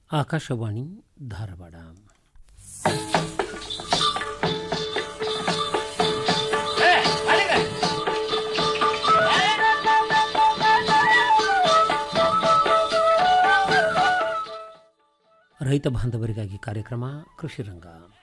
ಆಕಾಶವಾಣಿ ಧಾರವಾಡ ರೈತ ಬಾಂಧವರಿಗಾಗಿ ಕಾರ್ಯಕ್ರಮ ಕೃಷಿ ರಂಗ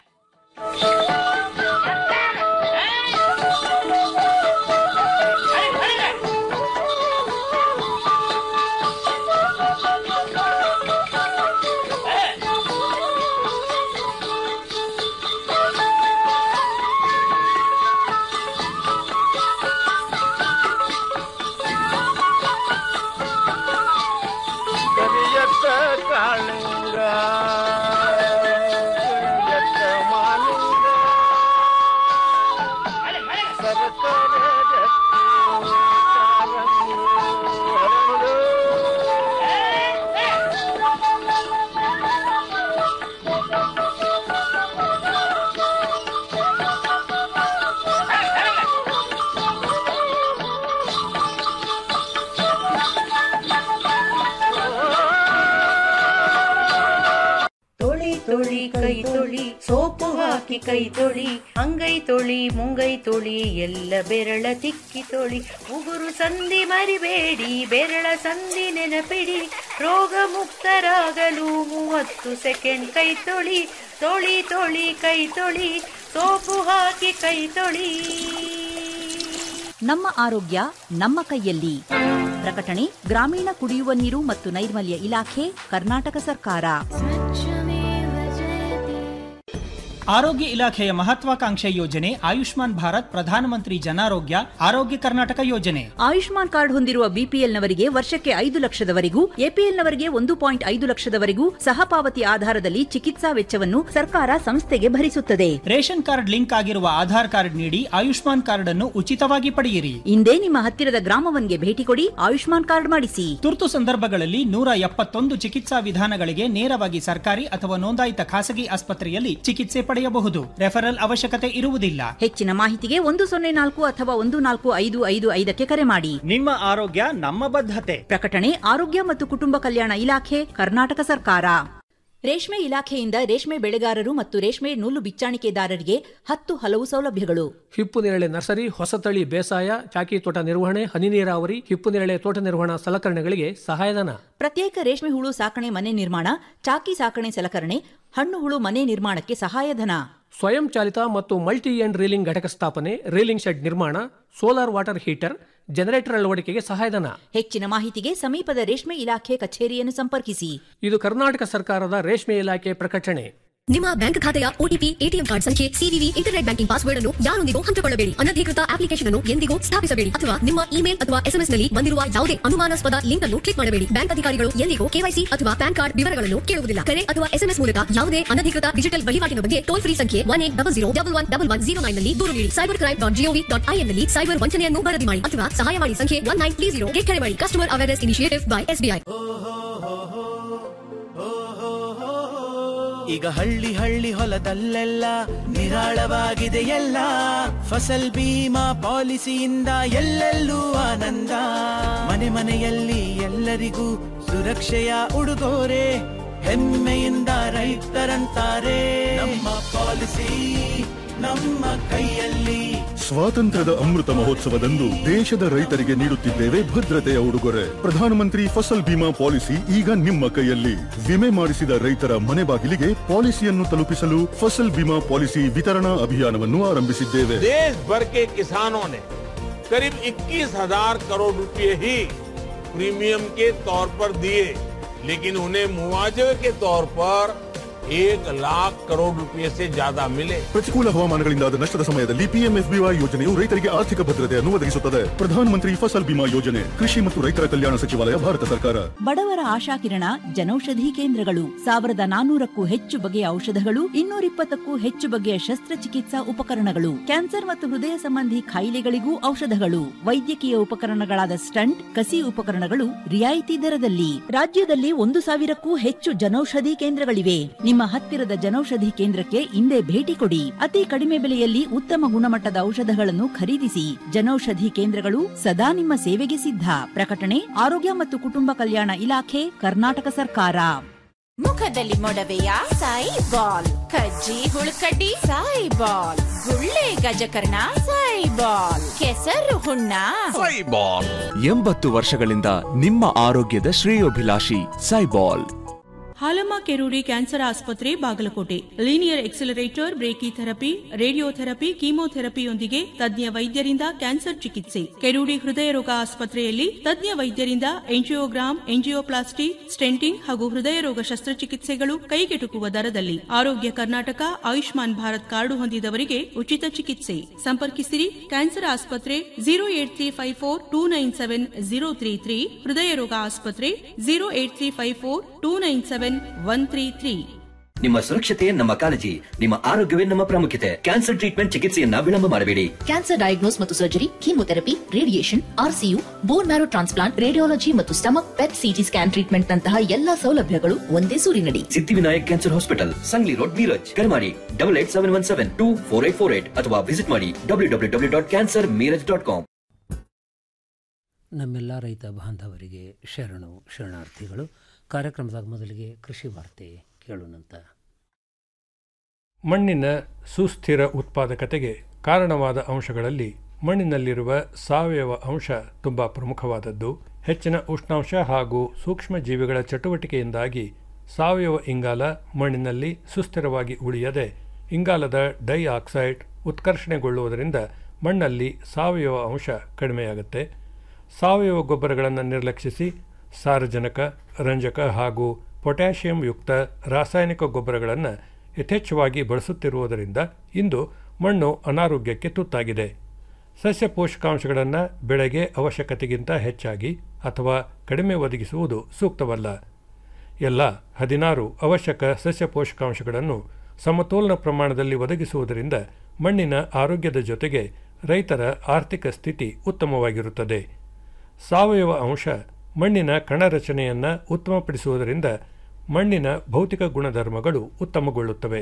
ಕರಿಯತ್ತ ಕಾಳಿಂಗ ಕರಿಯತ್ತ ಮಾಲಿಂಗ ಸರಕಾರ ತೊಳಿ ತೊಳಿ ಕೈ ತೊಳಿ ಸೋಪು ಹಾಕಿ ಕೈ ತೊಳಿ ಅಂಗೈ ತೊಳಿ ಮುಂಗೈ ತೊಳಿ ಎಲ್ಲ ಬೆರಳ ತಿಕ್ಕಿ ತೊಳಿ ಉಗುರು ಸಂಧಿ ಮರಿಬೇಡಿ ಬೆರಳ ಸಂಧಿ ನೆನಪಿಡಿ ರೋಗ ಮುಕ್ತರಾಗಲು ಮೂವತ್ತು ಸೆಕೆಂಡ್ ಕೈ ತೊಳಿ ತೊಳಿ ತೊಳಿ ಕೈ ತೊಳಿ ಸೋಪು ಹಾಕಿ ಕೈ ತೊಳಿ ನಮ್ಮ ಆರೋಗ್ಯ ನಮ್ಮ ಕೈಯಲ್ಲಿ ಪ್ರಕಟಣೆ ಗ್ರಾಮೀಣ ಕುಡಿಯುವ ನೀರು ಮತ್ತು ನೈರ್ಮಲ್ಯ ಇಲಾಖೆ ಕರ್ನಾಟಕ ಸರ್ಕಾರ ಆರೋಗ್ಯ ಇಲಾಖೆಯ ಮಹತ್ವಾಕಾಂಕ್ಷೆ ಯೋಜನೆ ಆಯುಷ್ಮಾನ್ ಭಾರತ್ ಪ್ರಧಾನಮಂತ್ರಿ ಜನಾರೋಗ್ಯ ಆರೋಗ್ಯ ಕರ್ನಾಟಕ ಯೋಜನೆ ಆಯುಷ್ಮಾನ್ ಕಾರ್ಡ್ ಹೊಂದಿರುವ ಬಿಪಿಎಲ್ನವರಿಗೆ ವರ್ಷಕ್ಕೆ ಐದು ಲಕ್ಷದವರೆಗೂ ಎಪಿಎಲ್ನವರಿಗೆ ಒಂದು ಪಾಯಿಂಟ್ ಐದು ಲಕ್ಷದವರೆಗೂ ಸಹಪಾವತಿ ಆಧಾರದಲ್ಲಿ ಚಿಕಿತ್ಸಾ ವೆಚ್ಚವನ್ನು ಸರ್ಕಾರ ಸಂಸ್ಥೆಗೆ ಭರಿಸುತ್ತದೆ ರೇಷನ್ ಕಾರ್ಡ್ ಲಿಂಕ್ ಆಗಿರುವ ಆಧಾರ್ ಕಾರ್ಡ್ ನೀಡಿ ಆಯುಷ್ಮಾನ್ ಕಾರ್ಡ್ ಅನ್ನು ಉಚಿತವಾಗಿ ಪಡೆಯಿರಿ ಇಂದೇ ನಿಮ್ಮ ಹತ್ತಿರದ ಗ್ರಾಮವನ್ಗೆ ಭೇಟಿ ಕೊಡಿ ಆಯುಷ್ಮಾನ್ ಕಾರ್ಡ್ ಮಾಡಿಸಿ ತುರ್ತು ಸಂದರ್ಭಗಳಲ್ಲಿ ನೂರ ಎಪ್ಪತ್ತೊಂದು ಚಿಕಿತ್ಸಾ ವಿಧಾನಗಳಿಗೆ ನೇರವಾಗಿ ಸರ್ಕಾರಿ ಅಥವಾ ನೋಂದಾಯಿತ ಖಾಸಗಿ ಆಸ್ಪತ್ರೆಯಲ್ಲಿ ಚಿಕಿತ್ಸೆ ಪಡೆಯಬಹುದು ರೆಫರಲ್ ಅವಶ್ಯಕತೆ ಇರುವುದಿಲ್ಲ ಹೆಚ್ಚಿನ ಮಾಹಿತಿಗೆ ಒಂದು ಸೊನ್ನೆ ನಾಲ್ಕು ಅಥವಾ ಒಂದು ನಾಲ್ಕು ಐದು ಐದು ಐದಕ್ಕೆ ಕರೆ ಮಾಡಿ ನಿಮ್ಮ ಆರೋಗ್ಯ ನಮ್ಮ ಬದ್ಧತೆ ಪ್ರಕಟಣೆ ಆರೋಗ್ಯ ಮತ್ತು ಕುಟುಂಬ ಕಲ್ಯಾಣ ಇಲಾಖೆ ಕರ್ನಾಟಕ ಸರ್ಕಾರ ರೇಷ್ಮೆ ಇಲಾಖೆಯಿಂದ ರೇಷ್ಮೆ ಬೆಳೆಗಾರರು ಮತ್ತು ರೇಷ್ಮೆ ನೂಲು ಬಿಚ್ಚಾಣಿಕೆದಾರರಿಗೆ ಹತ್ತು ಹಲವು ಸೌಲಭ್ಯಗಳು ಹಿಪ್ಪು ನೇರಳೆ ನರ್ಸರಿ ಹೊಸತಳಿ ಬೇಸಾಯ ಚಾಕಿ ತೋಟ ನಿರ್ವಹಣೆ ಹನಿ ನೀರಾವರಿ ಹಿಪ್ಪು ನೇರಳೆ ತೋಟ ನಿರ್ವಹಣಾ ಸಲಕರಣೆಗಳಿಗೆ ಸಹಾಯಧನ ಪ್ರತ್ಯೇಕ ರೇಷ್ಮೆ ಹುಳು ಸಾಕಣೆ ಮನೆ ನಿರ್ಮಾಣ ಚಾಕಿ ಸಾಕಣೆ ಸಲಕರಣೆ ಹಣ್ಣು ಹುಳು ಮನೆ ನಿರ್ಮಾಣಕ್ಕೆ ಸಹಾಯಧನ ಸ್ವಯಂ ಚಾಲಿತ ಮತ್ತು ಮಲ್ಟಿ ಎಂಡ್ ರೀಲಿಂಗ್ ಘಟಕ ಸ್ಥಾಪನೆ ರೀಲಿಂಗ್ ಶೆಡ್ ನಿರ್ಮಾಣ ಸೋಲಾರ್ ವಾಟರ್ ಹೀಟರ್ ಜನರೇಟರ್ ಅಳವಡಿಕೆಗೆ ಸಹಾಯಧನ ಹೆಚ್ಚಿನ ಮಾಹಿತಿಗೆ ಸಮೀಪದ ರೇಷ್ಮೆ ಇಲಾಖೆ ಕಚೇರಿಯನ್ನು ಸಂಪರ್ಕಿಸಿ ಇದು ಕರ್ನಾಟಕ ಸರ್ಕಾರದ ರೇಷ್ಮೆ ಇಲಾಖೆ ಪ್ರಕಟಣೆ ನಿಮ್ಮ ಬ್ಯಾಂಕ್ ಖಾತೆಯ ಒಟಿಪಿ ಎಟಿಎಂ ಕಾರ್ಡ್ ಸಂಖ್ಯೆ ಸಿವಿವಿ ಇಂಟರ್ನೆಟ್ ಬ್ಯಾಂಕಿಂಗ್ ಪಾಸ್ವರ್ಡ್ ಅನ್ನು ಯಾರೊಂದಿಗೂ ಹಂಚಿಕೊಳ್ಳಬೇಡಿ ಅನಧಿಕೃತ ಅಪ್ಲಿಕೇಶನ್ ಅನ್ನು ಎಂದಿಗೂ ಸ್ಥಾಪಿಸಬೇಡಿ ಅಥವಾ ನಿಮ್ಮ ಇಮೇಲ್ ಅಥವಾ ಎಸ್ಎಂಎಸ್ ನಲ್ಲಿ ಬಂದಿರುವ ಯಾವುದೇ ಅನುಮಾನಾಸ್ಪದ ಲಿಂಕ್ ಅನ್ನು ಕ್ಲಿಕ್ ಮಾಡಬೇಡಿ ಬ್ಯಾಂಕ್ ಅಧಿಕಾರಿಗಳು ಎಂದಿಗೂ ಕೆವೈಸಿ ಅಥವಾ ಪ್ಯಾನ್ ಕಾರ್ಡ್ ವಿವರಗಳನ್ನು ಕೇಳುವುದಿಲ್ಲ ಕರೆ ಅಥವಾ ಎಸ್ಎಂಎಸ್ ಮೂಲಕ ಯಾವುದೇ ಅನಧಿಕೃತ ಡಿಜಿಟಲ್ ವಹಿವಾಟಿನ ಬಗ್ಗೆ ಟೋಲ್ ಫ್ರೀ ಸಂಖ್ಯೆ one eight double zero double one double one zero nine ನಲ್ಲಿ ದೂರು ನೀಡಿ cyber crime dot G O V dot I N ನಲ್ಲಿ ಸೈಬರ್ ವಂಚನೆಯನ್ನು ವರದಿ ಮಾಡಿ ಅಥವಾ ಸಹಾಯವಾಣಿ ಸಂಖ್ಯೆ ಒನ್ ನೈನ್ ತ್ರೀ ಜೀರೋ ಕರೆ ಮಾಡಿ customer awareness initiative by SBI ಈಗ ಹಳ್ಳಿ ಹಳ್ಳಿ ಹೊಲದಲ್ಲೆಲ್ಲ ನಿರಾಳವಾಗಿದೆ ಎಲ್ಲ ಫಸಲ್ ಬೀಮಾ ಪಾಲಿಸಿಯಿಂದ ಎಲ್ಲೆಲ್ಲೂ ಆನಂದ ಮನೆ ಮನೆಯಲ್ಲಿ ಎಲ್ಲರಿಗೂ ಸುರಕ್ಷೆಯ ಉಡುಗೊರೆ ಹೆಮ್ಮೆಯಿಂದ ರೈತರಂತಾರೆ ನಮ್ಮ ಪಾಲಿಸಿ ನಮ್ಮ ಕೈಯಲ್ಲಿ ಸ್ವಾತಂತ್ರ್ಯದ ಅಮೃತ ಮಹೋತ್ಸವದಂದು ದೇಶದ ರೈತರಿಗೆ ನೀಡುತ್ತಿದ್ದೇವೆ ಭದ್ರತೆಯ ಉಡುಗೊರೆ ಪ್ರಧಾನಮಂತ್ರಿ ಫಸಲ್ ಬಿಮಾ ಪಾಲಿಸಿ ಈಗ ನಿಮ್ಮ ಕೈಯಲ್ಲಿ ವಿಮೆ ಮಾಡಿಸಿದ ರೈತರ ಮನೆ ಬಾಗಿಲಿಗೆ ಪಾಲಿಸಿಯನ್ನು ತಲುಪಿಸಲು ಫಸಲ್ ಬಿಮಾ ಪಾಲಿಸಿ ವಿತರಣಾ ಅಭಿಯಾನವನ್ನು ಆರಂಭಿಸಿದ್ದೇವೆ देश भर के किसानों ने करीब 21,000 करोड़ रुपए ही प्रीमियम के तौर पर दिए लेकिन उन्हें मुआवजे के तौर पर एक लाख करोड़ रुपए से ज्यादा मिले ಪ್ರತಿಕೂಲ ಹವಾಮಾನಗಳಿಂದಾದ ನಷ್ಟದ ಸಮಯದಲ್ಲಿ ಪಿಎಂಎಫ್ಬಿವೈ ಯೋಜನೆಯು ರೈತರಿಗೆ ಆರ್ಥಿಕ ಭದ್ರತೆಯನ್ನು ಒದಗಿಸುತ್ತದೆ ಪ್ರಧಾನಮಂತ್ರಿ ಫಸಲ್ ಬಿಮಾ ಯೋಜನೆ ಕೃಷಿ ಮತ್ತು ರೈತರ ಕಲ್ಯಾಣ ಸಚಿವಾಲಯ ಭಾರತ ಸರ್ಕಾರ ಬಡವರ ಆಶಾಕಿರಣ ಜನೌಷಧಿ ಕೇಂದ್ರಗಳು ಸಾವಿರದ ನಾನೂರಕ್ಕೂ ಹೆಚ್ಚು ಬಗೆಯ ಔಷಧಗಳು ಇನ್ನೂರಿಪ್ಪತ್ತಕ್ಕೂ ಹೆಚ್ಚು ಬಗೆಯ ಶಸ್ತ್ರಚಿಕಿತ್ಸಾ ಉಪಕರಣಗಳು ಕ್ಯಾನ್ಸರ್ ಮತ್ತು ಹೃದಯ ಸಂಬಂಧಿ ಕಾಯಿಲೆಗಳಿಗೂ ಔಷಧಗಳು ವೈದ್ಯಕೀಯ ಉಪಕರಣಗಳಾದ ಸ್ಟಂಟ್ ಕಸಿ ಉಪಕರಣಗಳು ರಿಯಾಯಿತಿ ದರದಲ್ಲಿ ರಾಜ್ಯದಲ್ಲಿ ಒಂದು ಸಾವಿರಕ್ಕೂ ಹೆಚ್ಚು ಜನೌಷಧಿ ಕೇಂದ್ರಗಳಿವೆ ನಿಮ್ಮ ಹತ್ತಿರದ ಜನೌಷಧಿ ಕೇಂದ್ರಕ್ಕೆ ಇಂದೇ ಭೇಟಿ ಕೊಡಿ ಅತಿ ಕಡಿಮೆ ಬೆಲೆಯಲ್ಲಿ ಉತ್ತಮ ಗುಣಮಟ್ಟದ ಔಷಧಗಳನ್ನು ಖರೀದಿಸಿ ಜನೌಷಧಿ ಕೇಂದ್ರಗಳು ಸದಾ ನಿಮ್ಮ ಸೇವೆಗೆ ಸಿದ್ಧ ಪ್ರಕಟಣೆ ಆರೋಗ್ಯ ಮತ್ತು ಕುಟುಂಬ ಕಲ್ಯಾಣ ಇಲಾಖೆ ಕರ್ನಾಟಕ ಸರ್ಕಾರ ಮುಖದಲ್ಲಿ ಮೊಡವೆಯ ಸಾಯಿ ಬಾಲ್ ಕಜ್ಜಿ ಹುಳುಕಡ್ಡಿ ಸಾಯಿ ಬಾಲ್ ಗುಳ್ಳೆ ಗಜಕರ್ಣ ಸಾಯಿ ಬಾಲ್ ಕೆಸರು ಹುಣ್ಣ ಎಂಬತ್ತು ವರ್ಷಗಳಿಂದ ನಿಮ್ಮ ಆರೋಗ್ಯದ ಶ್ರೇಯೋಭಿಲಾಷಿ ಸೈಬಾಲ್ ಹಾಲಮ್ಮ ಕೆರೂಡಿ ಕ್ಯಾನ್ಸರ್ ಆಸ್ಪತ್ರೆ Bagalkote linear accelerator brachy therapy radiotherapy ಕೀಮೋಥೆರಪಿಯೊಂದಿಗೆ ತಜ್ಞ ವೈದ್ಯರಿಂದ ಕ್ಯಾನ್ಸರ್ ಚಿಕಿತ್ಸೆ ಕೆರೂಡಿ ಹೃದಯ ರೋಗ ಆಸ್ಪತ್ರೆಯಲ್ಲಿ ತಜ್ಞ ವೈದ್ಯರಿಂದ ಎಂಜಿಯೋಗ್ರಾಮ್ ಎಂಜಿಯೋಪ್ಲಾಸ್ಟಿ ಸ್ಟೆಂಟಿಂಗ್ ಹಾಗೂ ಹೃದಯ ರೋಗ ಶಸ್ತ್ರಚಿಕಿತ್ಸೆಗಳು ಕೈಗೆಟುಕುವ ದರದಲ್ಲಿ ಆರೋಗ್ಯ ಕರ್ನಾಟಕ ಆಯುಷ್ಮಾನ್ ಭಾರತ್ ಕಾರ್ಡು ಹೊಂದಿದವರಿಗೆ ಉಚಿತ ಚಿಕಿತ್ಸೆ ಸಂಪರ್ಕಿಸಿರಿ ಕ್ಯಾನ್ಸರ್ ಆಸ್ಪತ್ರೆ zero eight three five four two nine seven zero three three ಹೃದಯ ರೋಗ ಆಸ್ಪತ್ರೆ zero eight three five four two nine seven one three three ನಿಮ್ಮ ಸುರಕ್ಷತೆ ನಮ್ಮ ಕಾಳಜಿ ನಿಮ್ಮ ಆರೋಗ್ಯವೇ ನಮ್ಮ ಪ್ರಾಮುಖ್ಯತೆ ಕ್ಯಾನ್ಸರ್ ಟ್ರೀಟ್ಮೆಂಟ್ ಚಿಕಿತ್ಸೆಯನ್ನ ವಿಳಂಬ ಮಾಡಬೇಡಿ ಕ್ಯಾನ್ಸರ್ ಡಯಾಗ್ನೋಸ್ ಮತ್ತು surgery chemotherapy radiation RCU bone marrow transplant radiology ಮತ್ತು stomach PET CT scan treatment ನಂತಹ ಎಲ್ಲಾ ಸೌಲಭ್ಯಗಳು ಒಂದೇ ಸೂರಿನಡಿ Siddhivinayak cancer hospital Sangli road Miraj ಕರೆ ಮಾಡಿ double eight seven one seven two four eight four eight ಅಥವಾ ವಿಸಿಟ್ ಮಾಡಿ W W W dot cancer Miraj dot com ನಮ್ಮೆಲ್ಲ ರೈತ ಬಾಂಧವರಿಗೆ ಶರಣು ಶರಣಾರ್ಥಿಗಳು ಕಾರ್ಯಕ್ರಮದಾಗ ಮೊದಲಿಗೆ ಕೃಷಿ ವಾರ್ತೆ ಕೇಳೋಣಂತ ಮಣ್ಣಿನ ಸುಸ್ಥಿರ ಉತ್ಪಾದಕತೆಗೆ ಕಾರಣವಾದ ಅಂಶಗಳಲ್ಲಿ ಮಣ್ಣಿನಲ್ಲಿರುವ ಸಾವಯವ ಅಂಶ ತುಂಬ ಪ್ರಮುಖವಾದದ್ದು ಹೆಚ್ಚಿನ ಉಷ್ಣಾಂಶ ಹಾಗೂ ಸೂಕ್ಷ್ಮ ಜೀವಿಗಳ ಚಟುವಟಿಕೆಯಿಂದಾಗಿ ಸಾವಯವ ಇಂಗಾಲ ಮಣ್ಣಿನಲ್ಲಿ ಸುಸ್ಥಿರವಾಗಿ ಉಳಿಯದೆ ಇಂಗಾಲದ ಡೈ ಆಕ್ಸೈಡ್ ಉತ್ಕರ್ಷಣೆಗೊಳ್ಳುವುದರಿಂದ ಮಣ್ಣಲ್ಲಿ ಸಾವಯವ ಅಂಶ ಕಡಿಮೆಯಾಗುತ್ತೆ ಸಾವಯವ ಗೊಬ್ಬರಗಳನ್ನು ನಿರ್ಲಕ್ಷಿಸಿ ಸಾರಜನಕ ರಂಜಕ ಹಾಗೂ ಪೊಟ್ಯಾಷಿಯಂ ಯುಕ್ತ ರಾಸಾಯನಿಕ ಗೊಬ್ಬರಗಳನ್ನು ಯಥೇಚ್ಛವಾಗಿ ಬಳಸುತ್ತಿರುವುದರಿಂದ ಇಂದು ಮಣ್ಣು ಅನಾರೋಗ್ಯಕ್ಕೆ ತುತ್ತಾಗಿದೆ ಸಸ್ಯ ಪೋಷಕಾಂಶಗಳನ್ನು ಬೆಳೆಗೆ ಅವಶ್ಯಕತೆಗಿಂತ ಹೆಚ್ಚಾಗಿ ಅಥವಾ ಕಡಿಮೆ ಒದಗಿಸುವುದು ಸೂಕ್ತವಲ್ಲ ಎಲ್ಲ ಹದಿನಾರು ಅವಶ್ಯಕ ಸಸ್ಯ ಪೋಷಕಾಂಶಗಳನ್ನು ಸಮತೋಲನ ಪ್ರಮಾಣದಲ್ಲಿ ಒದಗಿಸುವುದರಿಂದ ಮಣ್ಣಿನ ಆರೋಗ್ಯದ ಜೊತೆಗೆ ರೈತರ ಆರ್ಥಿಕ ಸ್ಥಿತಿ ಉತ್ತಮವಾಗಿರುತ್ತದೆ ಸಾವಯವ ಅಂಶ ಮಣ್ಣಿನ ಕಣರಚನೆಯನ್ನು ಉತ್ತಮಪಡಿಸುವುದರಿಂದ ಮಣ್ಣಿನ ಭೌತಿಕ ಗುಣಧರ್ಮಗಳು ಉತ್ತಮಗೊಳ್ಳುತ್ತವೆ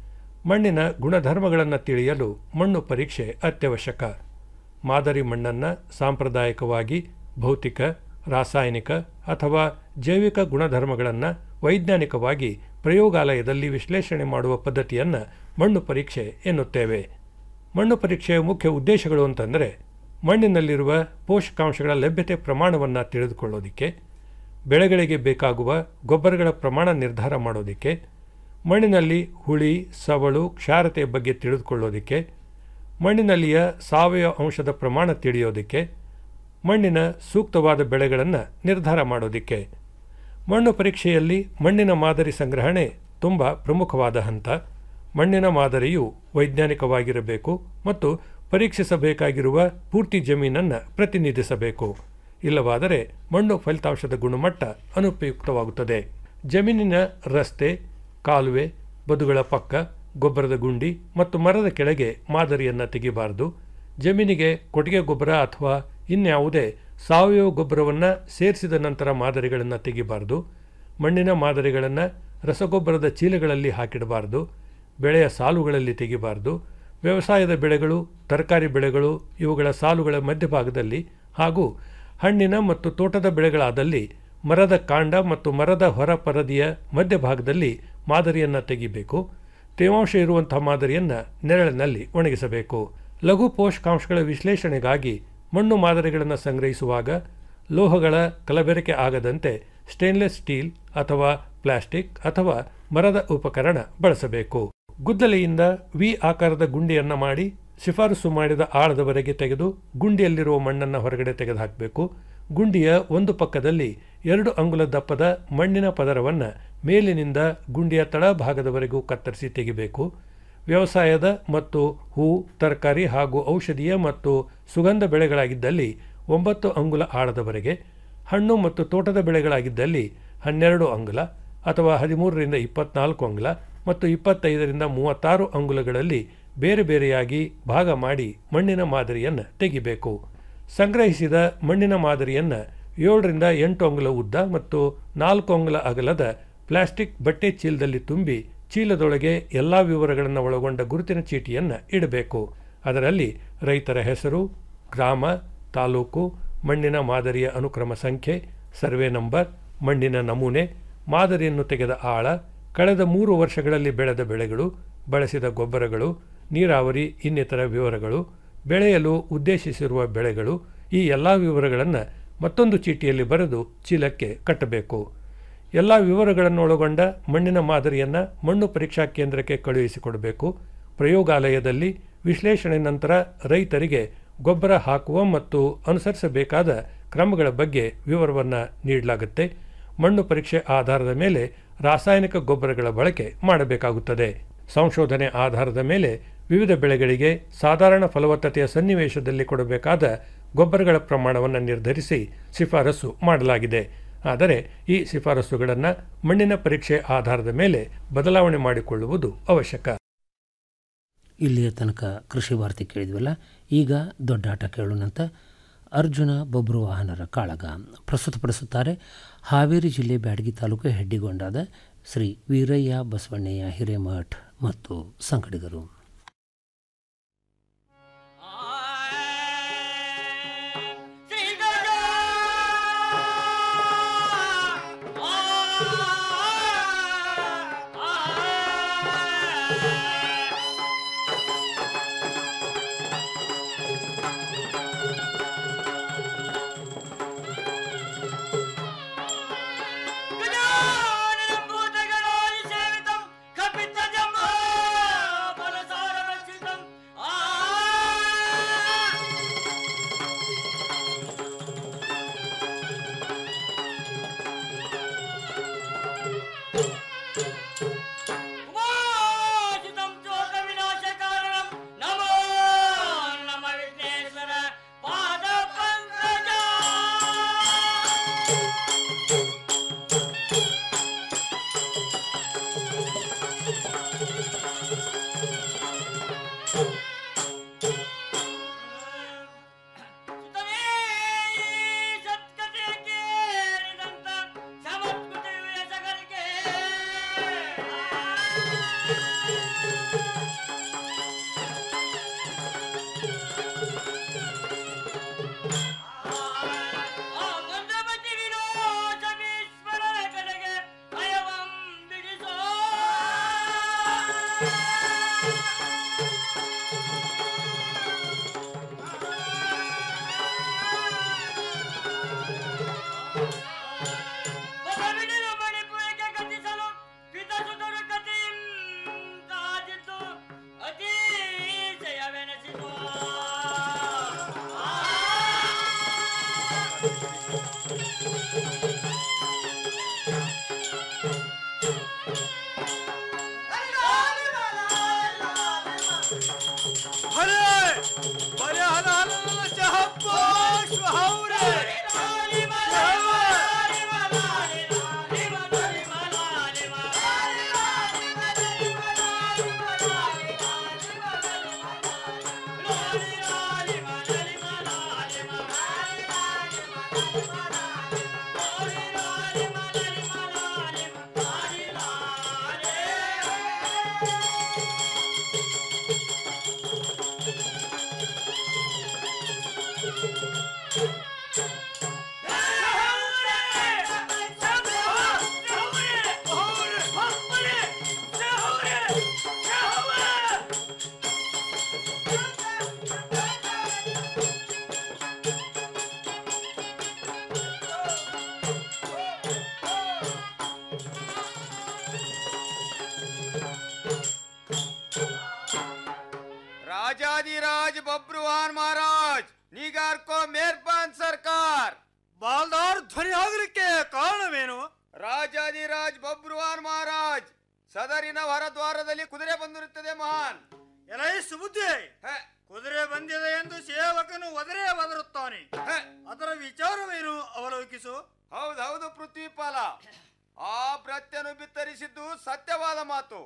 ಮಣ್ಣಿನ ಗುಣಧರ್ಮಗಳನ್ನು ತಿಳಿಯಲು ಮಣ್ಣು ಪರೀಕ್ಷೆ ಅತ್ಯವಶ್ಯಕ ಮಾದರಿ ಮಣ್ಣನ್ನು ಸಾಂಪ್ರದಾಯಿಕವಾಗಿ ಭೌತಿಕ ರಾಸಾಯನಿಕ ಅಥವಾ ಜೈವಿಕ ಗುಣಧರ್ಮಗಳನ್ನು ವೈಜ್ಞಾನಿಕವಾಗಿ ಪ್ರಯೋಗಾಲಯದಲ್ಲಿ ವಿಶ್ಲೇಷಣೆ ಮಾಡುವ ಪದ್ಧತಿಯನ್ನು ಮಣ್ಣು ಪರೀಕ್ಷೆ ಎನ್ನುತ್ತೇವೆ ಮಣ್ಣು ಪರೀಕ್ಷೆಯ ಮುಖ್ಯ ಉದ್ದೇಶಗಳು ಅಂತಂದರೆ ಮಣ್ಣಿನಲ್ಲಿರುವ ಪೋಷಕಾಂಶಗಳ ಲಭ್ಯತೆ ಪ್ರಮಾಣವನ್ನು ತಿಳಿದುಕೊಳ್ಳೋದಕ್ಕೆ ಬೆಳೆಗಳಿಗೆ ಬೇಕಾಗುವ ಗೊಬ್ಬರಗಳ ಪ್ರಮಾಣ ನಿರ್ಧಾರ ಮಾಡೋದಕ್ಕೆ ಮಣ್ಣಿನಲ್ಲಿ ಹುಳಿ ಸವಳು ಕ್ಷಾರತೆಯ ಬಗ್ಗೆ ತಿಳಿದುಕೊಳ್ಳೋದಕ್ಕೆ ಮಣ್ಣಿನಲ್ಲಿಯ ಸಾವಯವ ಅಂಶದ ಪ್ರಮಾಣ ತಿಳಿಯೋದಕ್ಕೆ ಮಣ್ಣಿನ ಸೂಕ್ತವಾದ ಬೆಳೆಗಳನ್ನು ನಿರ್ಧಾರ ಮಾಡೋದಕ್ಕೆ ಮಣ್ಣು ಪರೀಕ್ಷೆಯಲ್ಲಿ ಮಣ್ಣಿನ ಮಾದರಿ ಸಂಗ್ರಹಣೆ ತುಂಬ ಪ್ರಮುಖವಾದ ಹಂತ ಮಣ್ಣಿನ ಮಾದರಿಯು ವೈಜ್ಞಾನಿಕವಾಗಿರಬೇಕು ಮತ್ತು ಪರೀಕ್ಷಿಸಬೇಕಾಗಿರುವ ಪೂರ್ತಿ ಜಮೀನನ್ನು ಪ್ರತಿನಿಧಿಸಬೇಕು ಇಲ್ಲವಾದರೆ ಮಣ್ಣು ಫಲಿತಾಂಶದ ಗುಣಮಟ್ಟ ಅನುಪಯುಕ್ತವಾಗುತ್ತದೆ ಜಮೀನಿನ ರಸ್ತೆ ಕಾಲುವೆ ಬದುಗಳ ಪಕ್ಕ ಗೊಬ್ಬರದ ಗುಂಡಿ ಮತ್ತು ಮರದ ಕೆಳಗೆ ಮಾದರಿಯನ್ನು ತೆಗಿಬಾರದು ಜಮೀನಿಗೆ ಕೊಟ್ಟಿಗೆ ಗೊಬ್ಬರ ಅಥವಾ ಇನ್ಯಾವುದೇ ಸಾವಯವ ಗೊಬ್ಬರವನ್ನು ಸೇರಿಸಿದ ನಂತರ ಮಾದರಿಗಳನ್ನು ತೆಗಿಬಾರದು ಮಣ್ಣಿನ ಮಾದರಿಗಳನ್ನು ರಸಗೊಬ್ಬರದ ಚೀಲಗಳಲ್ಲಿ ಹಾಕಿಡಬಾರದು ಬೆಳೆಯ ಸಾಲುಗಳಲ್ಲಿ ತೆಗಿಬಾರದು ವ್ಯವಸಾಯದ ಬೆಳೆಗಳು ತರಕಾರಿ ಬೆಳೆಗಳು ಇವುಗಳ ಸಾಲುಗಳ ಮಧ್ಯಭಾಗದಲ್ಲಿ ಹಾಗೂ ಹಣ್ಣಿನ ಮತ್ತು ತೋಟದ ಬೆಳೆಗಳಾದಲ್ಲಿ ಮರದ ಕಾಂಡ ಮತ್ತು ಮರದ ಹೊರ ಪರದಿಯ ಮಧ್ಯಭಾಗದಲ್ಲಿ ಮಾದರಿಯನ್ನು ತೆಗಿಬೇಕು ತೇವಾಂಶ ಇರುವಂತಹ ಮಾದರಿಯನ್ನು ನೆರಳಿನಲ್ಲಿ ಒಣಗಿಸಬೇಕು ಲಘು ಪೋಷಕಾಂಶಗಳ ವಿಶ್ಲೇಷಣೆಗಾಗಿ ಮಣ್ಣು ಮಾದರಿಗಳನ್ನು ಸಂಗ್ರಹಿಸುವಾಗ ಲೋಹಗಳ ಕಲಬೆರಕೆ ಆಗದಂತೆ ಸ್ಟೇನ್ಲೆಸ್ ಸ್ಟೀಲ್ ಅಥವಾ ಪ್ಲಾಸ್ಟಿಕ್ ಅಥವಾ ಮರದ ಉಪಕರಣ ಬಳಸಬೇಕು ಗುದ್ದಲಿಯಿಂದ ವಿ ಆಕಾರದ ಗುಂಡಿಯನ್ನು ಮಾಡಿ ಶಿಫಾರಸು ಮಾಡಿದ ಆಳದವರೆಗೆ ತೆಗೆದು ಗುಂಡಿಯಲ್ಲಿರುವ ಮಣ್ಣನ್ನು ಹೊರಗಡೆ ತೆಗೆದುಹಾಕಬೇಕು ಗುಂಡಿಯ ಒಂದು ಪಕ್ಕದಲ್ಲಿ ಎರಡು ಅಂಗುಲ ದಪ್ಪದ ಮಣ್ಣಿನ ಪದರವನ್ನು ಮೇಲಿನಿಂದ ಗುಂಡಿಯ ತಳಭಾಗದವರೆಗೂ ಕತ್ತರಿಸಿ ತೆಗಿಬೇಕು ವ್ಯವಸಾಯದ ಮತ್ತು ಹೂ ತರಕಾರಿ ಹಾಗೂ ಔಷಧೀಯ ಮತ್ತು ಸುಗಂಧ ಬೆಳೆಗಳಾಗಿದ್ದಲ್ಲಿ ಒಂಬತ್ತು ಅಂಗುಲ ಆಳದವರೆಗೆ ಹಣ್ಣು ಮತ್ತು ತೋಟದ ಬೆಳೆಗಳಾಗಿದ್ದಲ್ಲಿ ಹನ್ನೆರಡು ಅಂಗುಲ ಅಥವಾ ಹದಿಮೂರರಿಂದ ಇಪ್ಪತ್ನಾಲ್ಕು ಅಂಗುಲ ಮತ್ತು ಇಪ್ಪತ್ತೈದರಿಂದ ಮೂವತ್ತಾರು ಅಂಗುಲಗಳಲ್ಲಿ ಬೇರೆ ಬೇರೆಯಾಗಿ ಭಾಗ ಮಾಡಿ ಮಣ್ಣಿನ ಮಾದರಿಯನ್ನು ತೆಗಿಬೇಕು ಸಂಗ್ರಹಿಸಿದ ಮಣ್ಣಿನ ಮಾದರಿಯನ್ನು ಏಳರಿಂದ ಎಂಟು ಅಂಗುಲ ಉದ್ದ ಮತ್ತು ನಾಲ್ಕು ಅಂಗುಲ ಅಗಲದ ಪ್ಲಾಸ್ಟಿಕ್ ಬಟ್ಟೆ ಚೀಲದಲ್ಲಿ ತುಂಬಿ ಚೀಲದೊಳಗೆ ಎಲ್ಲ ವಿವರಗಳನ್ನು ಒಳಗೊಂಡ ಗುರುತಿನ ಚೀಟಿಯನ್ನು ಇಡಬೇಕು ಅದರಲ್ಲಿ ರೈತರ ಹೆಸರು ಗ್ರಾಮ ತಾಲೂಕು ಮಣ್ಣಿನ ಮಾದರಿಯ ಅನುಕ್ರಮ ಸಂಖ್ಯೆ ಸರ್ವೆ ನಂಬರ್ ಮಣ್ಣಿನ ನಮೂನೆ ಮಾದರಿಯನ್ನು ತೆಗೆದ ಆಳ ಕಳೆದ ಮೂರು ವರ್ಷಗಳಲ್ಲಿ ಬೆಳೆದ ಬೆಳೆಗಳು ಬಳಸಿದ ಗೊಬ್ಬರಗಳು ನೀರಾವರಿ ಇನ್ನಿತರ ವಿವರಗಳು ಬೆಳೆಯಲು ಉದ್ದೇಶಿಸಿರುವ ಬೆಳೆಗಳು ಈ ಎಲ್ಲ ವಿವರಗಳನ್ನು ಮತ್ತೊಂದು ಚೀಟಿಯಲ್ಲಿ ಬರೆದು ಚೀಲಕ್ಕೆ ಕಟ್ಟಬೇಕು ಎಲ್ಲ ವಿವರಗಳನ್ನು ಒಳಗೊಂಡ ಮಣ್ಣಿನ ಮಾದರಿಯನ್ನು ಮಣ್ಣು ಪರೀಕ್ಷಾ ಕೇಂದ್ರಕ್ಕೆ ಕಳುಹಿಸಿಕೊಡಬೇಕು ಪ್ರಯೋಗಾಲಯದಲ್ಲಿ ವಿಶ್ಲೇಷಣೆ ನಂತರ ರೈತರಿಗೆ ಗೊಬ್ಬರ ಹಾಕುವ ಮತ್ತು ಅನುಸರಿಸಬೇಕಾದ ಕ್ರಮಗಳ ಬಗ್ಗೆ ವಿವರವನ್ನು ನೀಡಲಾಗುತ್ತೆ ಮಣ್ಣು ಪರೀಕ್ಷೆ ಆಧಾರದ ಮೇಲೆ ರಾಸಾಯನಿಕ ಗೊಬ್ಬರಗಳ ಬಳಕೆ ಮಾಡಬೇಕಾಗುತ್ತದೆ ಸಂಶೋಧನೆ ಆಧಾರದ ಮೇಲೆ ವಿವಿಧ ಬೆಳೆಗಳಿಗೆ ಸಾಧಾರಣ ಫಲವತ್ತತೆಯ ಸನ್ನಿವೇಶದಲ್ಲಿ ಕೊಡಬೇಕಾದ ಗೊಬ್ಬರಗಳ ಪ್ರಮಾಣವನ್ನು ನಿರ್ಧರಿಸಿ ಶಿಫಾರಸು ಮಾಡಲಾಗಿದೆ ಆದರೆ ಈ ಶಿಫಾರಸುಗಳನ್ನು ಮಣ್ಣಿನ ಪರೀಕ್ಷೆ ಆಧಾರದ ಮೇಲೆ ಬದಲಾವಣೆ ಮಾಡಿಕೊಳ್ಳುವುದು ಅವಶ್ಯಕ ಇಲ್ಲಿಯ ತನಕ ಕೃಷಿ ವಾರ್ತೆ ಕೇಳಿದ್ವಲ್ಲ ಈಗ ದೊಡ್ಡಾಟ ಕೇಳೋಣಂತ ಅರ್ಜುನ ಬೊಬ್ರು ವಾಹನರ ಕಾಳಗ ಪ್ರಸ್ತುತಪಡಿಸುತ್ತಾರೆ ಹಾವೇರಿ ಜಿಲ್ಲೆ ಬ್ಯಾಡಗಿ ತಾಲೂಕು ಹೆಡ್ಡಿಗೊಂಡಾದ ಶ್ರೀ ವೀರಯ್ಯ ಬಸವಣ್ಣಯ್ಯ ಹಿರೇಮಠ್ ಮತ್ತು ಸಂಗಡಿಗರು राजाधिराज बब्रुवान महाराज निगार को मेहरबान सरकार ಬಾಲ್ದಾರ್ ಧ್ವನಿ ಆಗಲಿಕ್ಕೆ ಕಾರಣವೇನು ರಾಜಾಧಿರಾಜ್ ಬಬ್ರುವಾನ್ ಮಹಾರಾಜ್ ಸದರಿನ ಹೊರದ್ವಾರದಲ್ಲಿ ಕುದುರೆ ಬಂದಿರುತ್ತದೆ ಮಹಾನ್ ಎಲೈ ಸುಬುದ್ಧಿ ಕುದುರೆ ಬಂದಿದೆ ಎಂದು ಸೇವಕನು ಒದರೇ ಒದರುತ್ತಾನೆ ಅದರ ವಿಚಾರವೇನು ಅವಲೋಕಿಸು ಹೌದೌದು ಪೃಥ್ವಿಪಾಲ ಆ ಭೃತ್ಯನು ಬಿತ್ತರಿಸಿದ್ದು ಸತ್ಯವಾದ ಮಾತು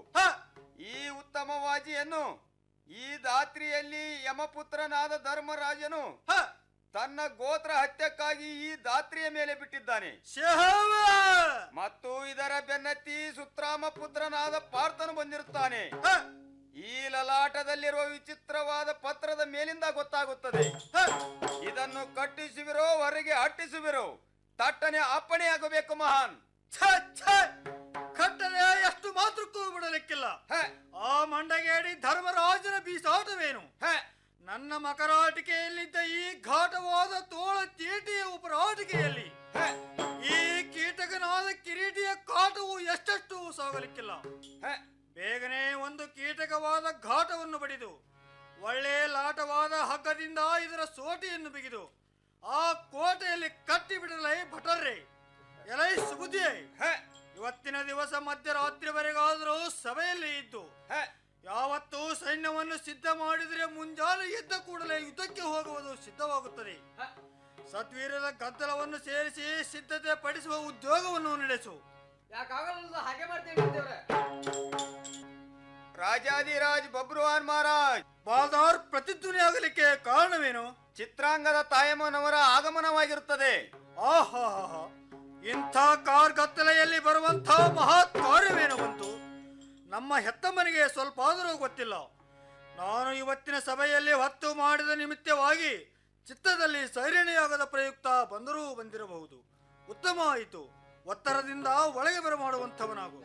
ಈ ಉತ್ತಮವಾಜಿಯನ್ನು ಈ ದಾತ್ರಿಯಲ್ಲಿ ಯಮಪುತ್ರನಾದ ಧರ್ಮರಾಜನು ತನ್ನ ಗೋತ್ರ ಹತ್ಯಕ್ಕಾಗಿ ಈ ದಾತ್ರಿಯ ಮೇಲೆ ಬಿಟ್ಟಿದ್ದಾನೆ ಮತ್ತು ಇದರ ಬೆನ್ನತ್ತಿ ಸುತ್ರಾಮ ಪುತ್ರನಾದ ಪಾರ್ಥನು ಬಂದಿರುತ್ತಾನೆ ಈ ಲಲಾಟದಲ್ಲಿರುವ ವಿಚಿತ್ರವಾದ ಪತ್ರದ ಮೇಲಿಂದ ಗೊತ್ತಾಗುತ್ತದೆ ಇದನ್ನು ಕಟ್ಟಿಸುವಿರೋ ಹೊರಗೆ ಅಟ್ಟಿಸುವಿರೋ ತಟ್ಟನೆ ಅಪ್ಪಣೆಯಾಗಬೇಕು ಮಹಾನ್ ಛೆ, ಛೆ! ಕಟ್ಟಲೆ ಎಷ್ಟು ಮಾತ್ರಕ್ಕೂ ಬಿಡಲಿಕ್ಕಿಲ್ಲ ಆ ಮಂಡಗೇಡಿ ಧರ್ಮರಾಜನ ಬೀಸಾಟವೇನು ನನ್ನ ಮಕರಾಟಿಕೆಯಲ್ಲಿದ್ದ ಈ ಘಾಟವಾದ ತೋಳ ತೀಟಿಯ ಉಪರಾಟಿಕೆಯಲ್ಲಿ ಈ ಕೀಟಕನಾದ ಕಿರೀಟಿಯ ಕಾಟವು ಎಷ್ಟೆಷ್ಟು ಸಾಗಲಿಕ್ಕಿಲ್ಲ ಬೇಗನೆ ಒಂದು ಕೀಟಕವಾದ ಘಾಟವನ್ನು ಬಡಿದು ಒಳ್ಳೆ ಲಾಟವಾದ ಹಗ್ಗದಿಂದ ಇದರ ಸೋಟಿಯನ್ನು ಬಿಗಿದು ಆ ಕೋಟೆಯಲ್ಲಿ ಕಟ್ಟಿ ಬಿಡಲೈ ಭಟರ್ರೆ ಎಲೈ ಸುಬುದ್ಧಿಯೇ ಇವತ್ತಿನ ದಿವಸ ಮಧ್ಯರಾತ್ರಿವರೆಗಾದರೂ ಸಭೆಯಲ್ಲಿ ಇದ್ದು ಯಾವತ್ತೂ ಸೈನ್ಯವನ್ನು ಸಿದ್ಧ ಮಾಡಿದರೆ ಮುಂಜಾನೆ ಎದ್ದ ಕೂಡಲೇ ಯುದ್ಧಕ್ಕೆ ಹೋಗುವುದು ಸಿದ್ಧವಾಗುತ್ತದೆ ಸದ್ವೀರದ ಗದ್ದಲವನ್ನು ಸೇರಿಸಿ ಸಿದ್ಧತೆ ಪಡಿಸುವ ಉದ್ಯೋಗವನ್ನು ನಡೆಸು ಯಾಕಾಗಲ್ಲ ಹಾಗೆ ಮಾಡ್ತೇವೆ ರಾಜಾದಿರಾಜ್ ಬಬ್ರುವಾನ್ ಮಹಾರಾಜ್ ಬಾದಾರ್ ಪ್ರತಿಧ್ವನಿ ಆಗಲಿಕ್ಕೆ ಕಾರಣವೇನು ಚಿತ್ರಾಂಗದ ತಾಯಮ್ಮನವರ ಆಗಮನವಾಗಿರುತ್ತದೆ ಆಹಾ ಇಂಥ ಕಾರ್ಗತ್ತಲೆಯಲ್ಲಿ ಬರುವಂಥ ಮಹತ್ ಕಾರ್ಯವೇನು ಬಂತು ನಮ್ಮ ಹೆತ್ತಮ್ಮನಿಗೆ ಸ್ವಲ್ಪ ಆದರೂ ಗೊತ್ತಿಲ್ಲ ನಾನು ಇವತ್ತಿನ ಸಭೆಯಲ್ಲಿ ಹೊತ್ತು ಮಾಡಿದ ನಿಮಿತ್ತವಾಗಿ ಚಿತ್ತದಲ್ಲಿ ಸೈರಣೆಯಾಗದ ಪ್ರಯುಕ್ತ ಬಂದರೂ ಬಂದಿರಬಹುದು ಉತ್ತಮ ಆಯಿತು ಒತ್ತರದಿಂದ ಒಳಗೆ ಬರಮಾಡುವಂಥವನಾಗು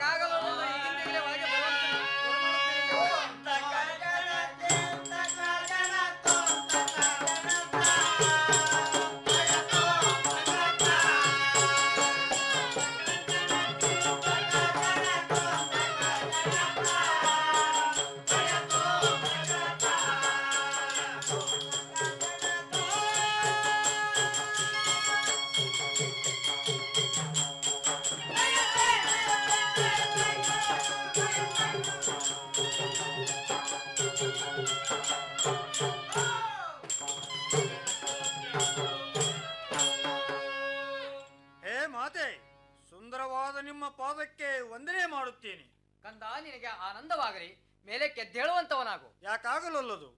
ಹೇ ಮಾತೆ ಸುಂದರವಾದ ನಿಮ್ಮ ಪಾದಕ್ಕೆ ವಂದನೆ ಮಾಡುತ್ತೇನೆ ಕಂದ ನಿನಗೆ ಆನಂದವಾಗಲಿ ಮೇಲೆ ಕೆದ್ದೇಳುವಂತವನಾಗು ಯಾಕಾಗಲೊಲ್ಲದು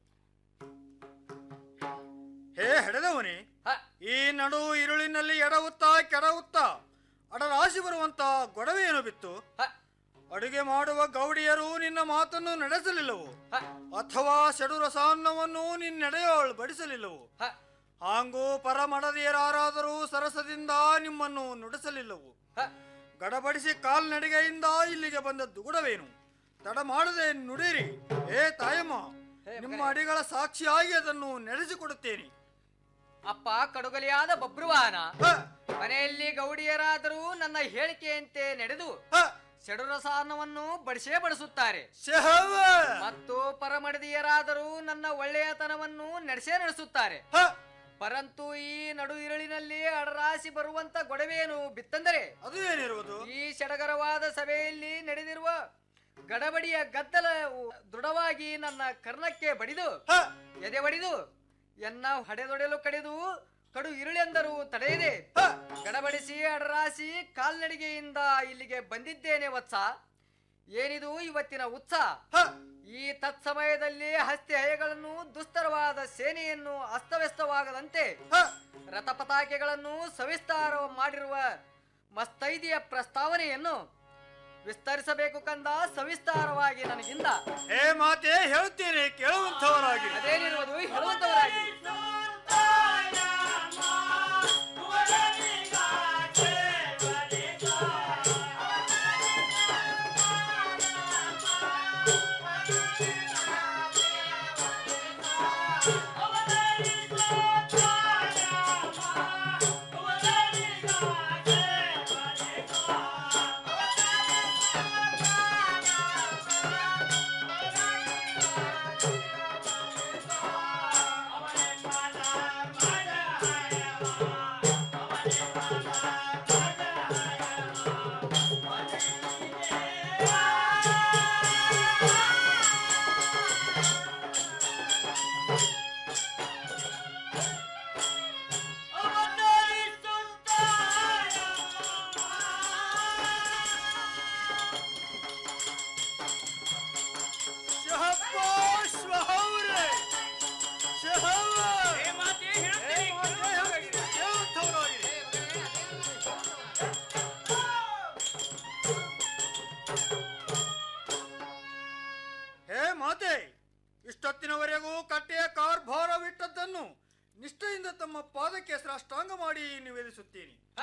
ಹೇ ಹೆಡೆದವನೇ ಈ ನಡು ಇರುಳಿನಲ್ಲಿ ಎಡವುತ್ತಾ ಕೆಡವುತ್ತಾ ಅಡರಾಶಿ ಬರುವಂತ ಗೊಡವೆಯನ್ನು ಬಿತ್ತು ಅಡುಗೆ ಮಾಡುವ ಗೌಡಿಯರು ನಿನ್ನ ಮಾತನ್ನು ನಡೆಸಲಿಲ್ಲವು ಅಥವಾ ಷಡುರಸಾನ್ನವನ್ನು ನಿನ್ನೆಡೆಯೋಳು ಬಡಿಸಲಿಲ್ಲವು ಹಾಂಗೂ ಪರಮಡದಿಯರಾರಾದರೂ ಸರಸದಿಂದ ನಿಮ್ಮನ್ನು ನುಡಿಸಲಿಲ್ಲವು ಗಡಬಡಿಸಿ ಕಾಲ್ನಡಿಗೆಯಿಂದ ಇಲ್ಲಿಗೆ ಬಂದ ದುಗುಡವೇನು ತಡ ಮಾಡದೆ ನುಡಿರಿ ಏ ತಾಯಮ್ಮ ನಿಮ್ಮ ಅಡಿಗಳ ಸಾಕ್ಷಿಯಾಗಿ ಅದನ್ನು ನಡೆಸಿಕೊಡುತ್ತೇನೆ ಅಪ್ಪ ಕಡುಗಲಿಯಾದ ಬಬ್ರುವಾನ ಮನೆಯಲ್ಲಿ ಗೌಡಿಯರಾದರೂ ನನ್ನ ಹೇಳಿಕೆಯಂತೆ ನಡೆದು ಷಡುರಸಾನ್ನವನ್ನು ಬಡಿಸೇ ಬಡಿಸುತ್ತಾರೆ ಮತ್ತು ಪರಮಡದಿಯರಾದರೂ ನನ್ನ ಒಳ್ಳೆಯತನವನ್ನು ನಡೆಸೇ ನಡೆಸುತ್ತಾರೆ ಪರಂತು ಈ ನಡು ಇರುಳಿನಲ್ಲಿ ಅಡರಾಸಿ ಬರುವಂತ ಗೊಡವೆಯನ್ನು ಬಿತ್ತಂದರೆ ಅದು ಏನಿರುವುದು ಈ ಸಡಗರವಾದ ಸಭೆಯಲ್ಲಿ ನಡೆದಿರುವ ಗಡಬಡಿಯ ಗದ್ದಲ ದೃಢವಾಗಿ ನನ್ನ ಕರ್ಣಕ್ಕೆ ಬಡಿದು ಎದೆ ಬಡಿದು ಎನ್ನ ಹಡೆದೊಡೆಲು ಕಡಿದು ಕಡು ಇರುಳೆಂದರೂ ತಡೆಯದೆ ಗಡಬಡಿಸಿ ಅಡರಾಸಿ ಕಾಲ್ನಡಿಗೆಯಿಂದ ಇಲ್ಲಿಗೆ ಬಂದಿದ್ದೇನೆ ವತ್ಸ ಏನಿದು ಇವತ್ತಿನ ಉತ್ಸಾಹ ಈ ತತ್ಸಮಯದಲ್ಲಿ ಹಸ್ತಿ ಹಯಗಳನ್ನು ದುಸ್ತರವಾದ ಸೇನೆಯನ್ನು ಅಸ್ತವ್ಯಸ್ತವಾಗದಂತೆ ರಥಪತಾಕೆಗಳನ್ನು ಸವಿಸ್ತಾರ ಮಾಡಿರುವ ಮಸ್ತೈದಿಯ ಪ್ರಸ್ತಾವನೆಯನ್ನು ವಿಸ್ತರಿಸಬೇಕು ಕಂದ ಸವಿಸ್ತಾರವಾಗಿ ನನಗಿಂದ ಹೇ ಮಾತೆ ಹೇಳುತ್ತೇನೆ ಕೇಳುವಂಥವರಾಗಿ ಅದೇನಿರುವುದು ಹೇಳುವಂತವರಾಗಿ ಹೇ ಮಾತೆ ಇಷ್ಟೊತ್ತಿನವರೆಗೂ ಕಟ್ಟೆಯ ಕಾರ್ಭಾರವಿಟ್ಟದ್ದನ್ನು ನಿಷ್ಠೆಯಿಂದ ತಮ್ಮ ಪಾದಕ್ಕೆ ಸಾಷ್ಟಾಂಗ ಮಾಡಿ ನಿವೇದಿಸುತ್ತೀನಿ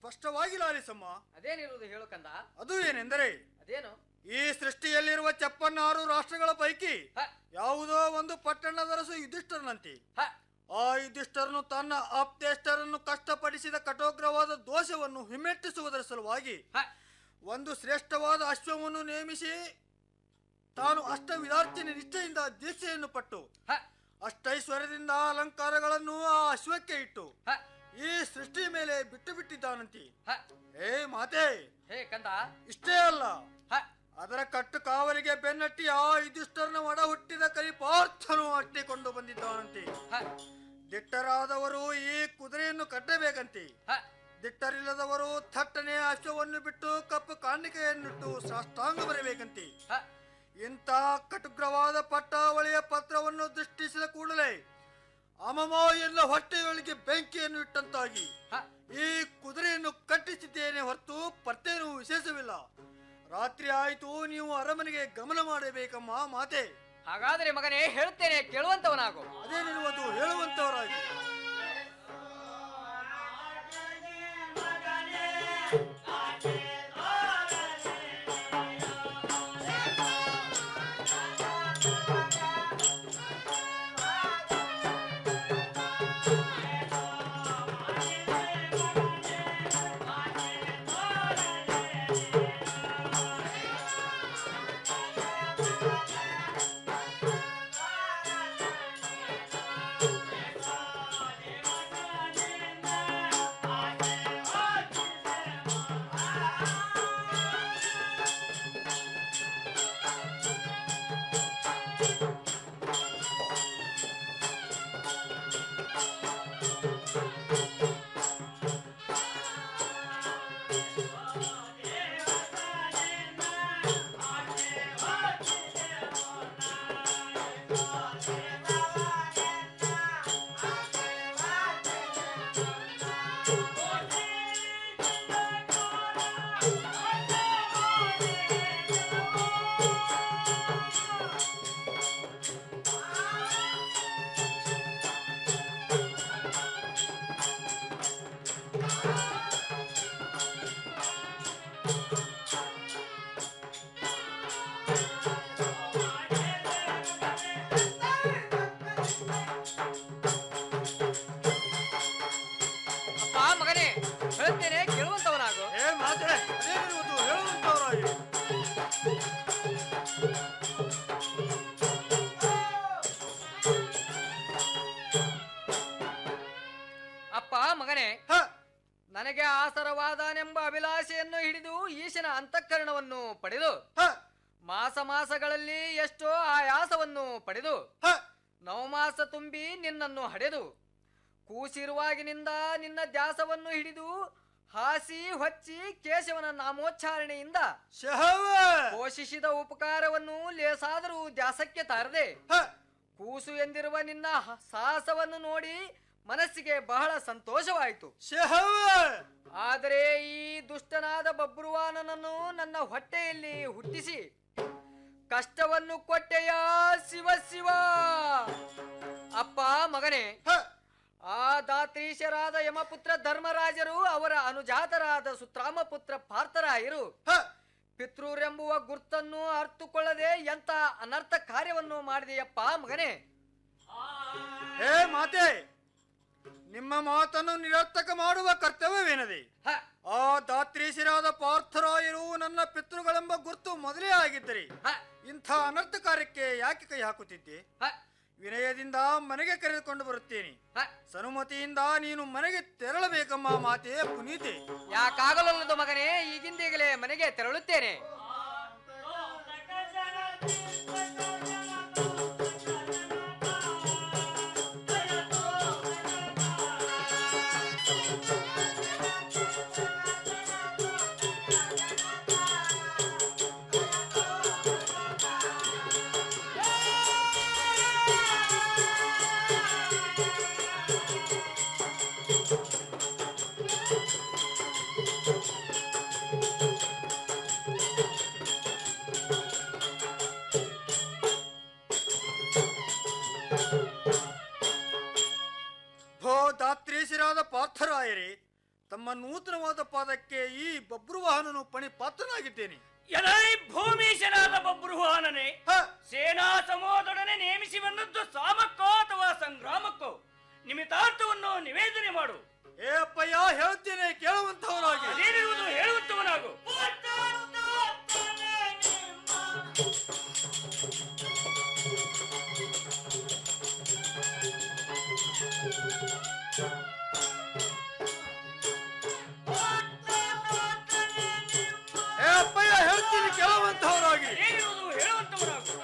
ಸ್ಪಷ್ಟವಾಗಿ ಲಾಲಿಸಮ್ಮ ಅದೇನಿರುವುದು ಹೇಳು ಕಂದ ಅದು ಏನೆಂದರೆ ಅದೇನು ಈ ಸೃಷ್ಟಿಯಲ್ಲಿರುವ ಚಪ್ಪನ್ನಾರು ರಾಷ್ಟ್ರಗಳ ಪೈಕಿ ಯಾವುದೋ ಒಂದು ಪಟ್ಟಣದರಸು ಯುಧಿಷ್ಠರನಂತೆ ಆ ಯುಧಿಷ್ಠರನು ತನ್ನ ಆಪ್ತೇಷ್ಟರನ್ನು ಕಷ್ಟಪಡಿಸಿದ ಕಠೋಗ್ರವಾದ ದೋಷವನ್ನು ಹಿಮ್ಮೆಟ್ಟಿಸುವುದರ ಸಲುವಾಗಿ ಒಂದು ಶ್ರೇಷ್ಠವಾದ ಅಶ್ವವನ್ನು ನೇಮಿಸಿ ತಾನು ಅಷ್ಟ ವಿಧಾರ್ಚನೆ ನಿಷ್ಠೆಯಿಂದ ದೀಕ್ಷೆಯನ್ನು ಪಟ್ಟು ಅಷ್ಟೈಶ್ವರ್ಯದಿಂದ ಅಲಂಕಾರಗಳನ್ನು ಆ ಅಶ್ವಕ್ಕೆ ಇಟ್ಟು ಈ ಸೃಷ್ಟಿ ಮೇಲೆ ಬಿಟ್ಟು ಬಿಟ್ಟಿದ್ದಾನಂತೆ ಏ ಮಾತೆ ಹೇ ಕಂದ ಇಷ್ಟೇ ಅಲ್ಲ ಅದರ ಕಟ್ಟು ಕಾವಲಿಗೆ ಬೆನ್ನಟ್ಟಿ ಆ ಯುಧಿಷ್ಠರನ ಒಡ ಹುಟ್ಟಿದ ಕಲಿಪಾರ್ಥನು ಅಟ್ಟಿಕೊಂಡು ಬಂದಿದ್ದಾನಂತೆ ದಿಟ್ಟರಾದವರು ಈ ಕುದುರೆಯನ್ನು ಕಟ್ಟಬೇಕಂತೆ ದಿಟ್ಟರಿಲ್ಲದವರು ಥಟ್ಟನೆ ಅಶ್ವವನ್ನು ಬಿಟ್ಟು ಕಪ್ಪು ಕಾಣಿಕೆಯನ್ನಿಟ್ಟು ಸಾಷ್ಟಾಂಗ ಬರಬೇಕಂತೆ ಇಂಥ ಕಟುಗ್ರವಾದ ಪಟ್ಟಾವಳಿಯ ಪತ್ರವನ್ನು ದೃಷ್ಟಿಸಿದ ಕೂಡಲೇ ಅಮಮ ಎಲ್ಲ ಹೊಟ್ಟೆಯೊಳಗೆ ಬೆಂಕಿಯನ್ನು ಇಟ್ಟಂತಾಗಿ ಈ ಕುದುರೆಯನ್ನು ಕಟ್ಟಿಸಿದ್ದೇನೆ ಹೊರತು ಪರ್ತೇನು ವಿಶೇಷವಿಲ್ಲ ರಾತ್ರಿ ಆಯಿತು ನೀವು ಅರಮನೆಗೆ ಗಮನ ಮಾಡಬೇಕಮ್ಮ ಮಾತೆ ಹಾಗಾದರೆ ಮಗನೇ ಹೇಳುತ್ತೇನೆ ಕೇಳುವಂತವನಾಗು ಅದೇನಿರುವುದು ಹೇಳುವಂತವರಾಗಿ ಅಪ್ಪ ಮಗನೇ ಹೇಳುತ್ತೇನೆ ಕೇಳುವಂತವನಾಗು ಏ ಮಾತೆ ಅದೇನಿರುವುದು ಹೇಳುವಂತವರಾಗಿ ಅಪ್ಪ ಮಗನೇ ನನಗೆ ಆಸರವಾದನೆಂಬ ಅಭಿಲಾಷೆಯನ್ನು ಹಿಡಿದು ಈಶನ ಅಂತಃಕರಣವನ್ನು ಪಡೆದು ಮಾಸ ಮಾಸಗಳಲ್ಲಿ ಎಷ್ಟೋ ಆಯಾಸವನ್ನು ಪಡೆದು ನವಮಾಸ ತುಂಬಿ ನಿನ್ನನ್ನು ಹಡೆದು ಕೂಸಿರುವಾಗಿನಿಂದ ನಿನ್ನ ದ್ಯಾಸವನ್ನು ಹಿಡಿದು ಹಾಸಿ ಹೊಚ್ಚಿ ಕೇಶವನ ನಾಮೋಚ್ಚಾರಣೆಯಿಂದ ಪೋಷಿಸಿದ ಉಪಕಾರವನ್ನು ಲೇಸಾದರೂ ದ್ಯಾಸಕ್ಕೆ ತಾರದೆ ಕೂಸು ಎಂದಿರುವ ನಿನ್ನ ಹ- ಸಾಹಸವನ್ನು ನೋಡಿ ಮನಸ್ಸಿಗೆ ಬಹಳ ಸಂತೋಷವಾಯಿತು ಆದರೆ ಈ ದುಷ್ಟನಾದ ಬಬ್ರುವಾನನನ್ನು ನನ್ನ ಹೊಟ್ಟೆಯಲ್ಲಿ ಹುಟ್ಟಿಸಿ ಕಷ್ಟವನ್ನು ಕೊಟ್ಟೆಯ ಶಿವ ಶಿವ ಅಪ್ಪ ಮಗನೇ ಆ ದಾತ್ರೀಶರಾದ ಯಮಪುತ್ರ ಧರ್ಮರಾಜರು ಅವರ ಅನುಜಾತರಾದ ಸುತ್ರಾಮಪುತ್ರ ಪಾರ್ಥರಾಯರು ಪಿತೃರೆಂಬುವ ಗುರ್ತನ್ನು ಅರ್ಥಕೊಳ್ಳದೆ ಎಂತ ಅನರ್ಥ ಕಾರ್ಯವನ್ನು ಮಾಡಿದೆಯಪ್ಪ ಮಗನೇ ಹೇ ಮಾತೆ ನಿಮ್ಮ ಮಾತನ್ನು ನಿರರ್ಥಕ ಮಾಡುವ ಕರ್ತವ್ಯವೇನದೆ ಆ ದಾತ್ರೀಶರಾದ ಪಾರ್ಥರಾಯರು ನನ್ನ ಪಿತೃಗಳೆಂಬ ಗುರ್ತು ಮೊದಲೇ ಆಗಿದ್ದರೆ ಇಂಥ ಅನರ್ಥ ಕಾರ್ಯಕ್ಕೆ ಯಾಕೆ ಕೈ ಹಾಕುತ್ತಿದ್ದೆ ವಿನಯದಿಂದ ಮನೆಗೆ ಕರೆದುಕೊಂಡು ಬರುತ್ತೇನೆ ಸನುಮತಿಯಿಂದ ನೀನು ಮನೆಗೆ ತೆರಳಬೇಕಮ್ಮ ಮಾತೆ ಪುನೀತೆ ಯಾಕಾಗಲಲ್ಲದು ಮಗನೇ ಈಗಿಂದೀಗಲೇ ಮನೆಗೆ ತೆರಳುತ್ತೇನೆ ಮಾಡುತ್ತೇನೆ ಎಲೈ ಭೂಮೀಶನಾದ ಬಬ್ರುವಾಹನನೇ ಸೇನಾ ಸಮೂಹದೊಡನೆ ನೇಮಿಸಿ ಬಂದದ್ದು ಸಾಮಕ್ಕೋ ಅಥವಾ ಸಂಗ್ರಾಮಕ್ಕೋ ನಿಮಿತಾರ್ಥವನ್ನು ನಿವೇದನೆ ಮಾಡು ಏ ಅಪ್ಪಯ್ಯ ಹೇಳ್ತೇನೆ ಕೇಳುವಂತವರಾಗಿ ಅದೇನಿರುವುದು ಹೇಳುವಂತವನಾಗು ಏ ಅಪ್ಪಯ್ಯ ಹೇಳ್ತೀನಿ ಕೇಳುವಂತವರಾಗಿ ಅದೇನಿರುವುದು ಹೇಳುವಂತವನಾಗು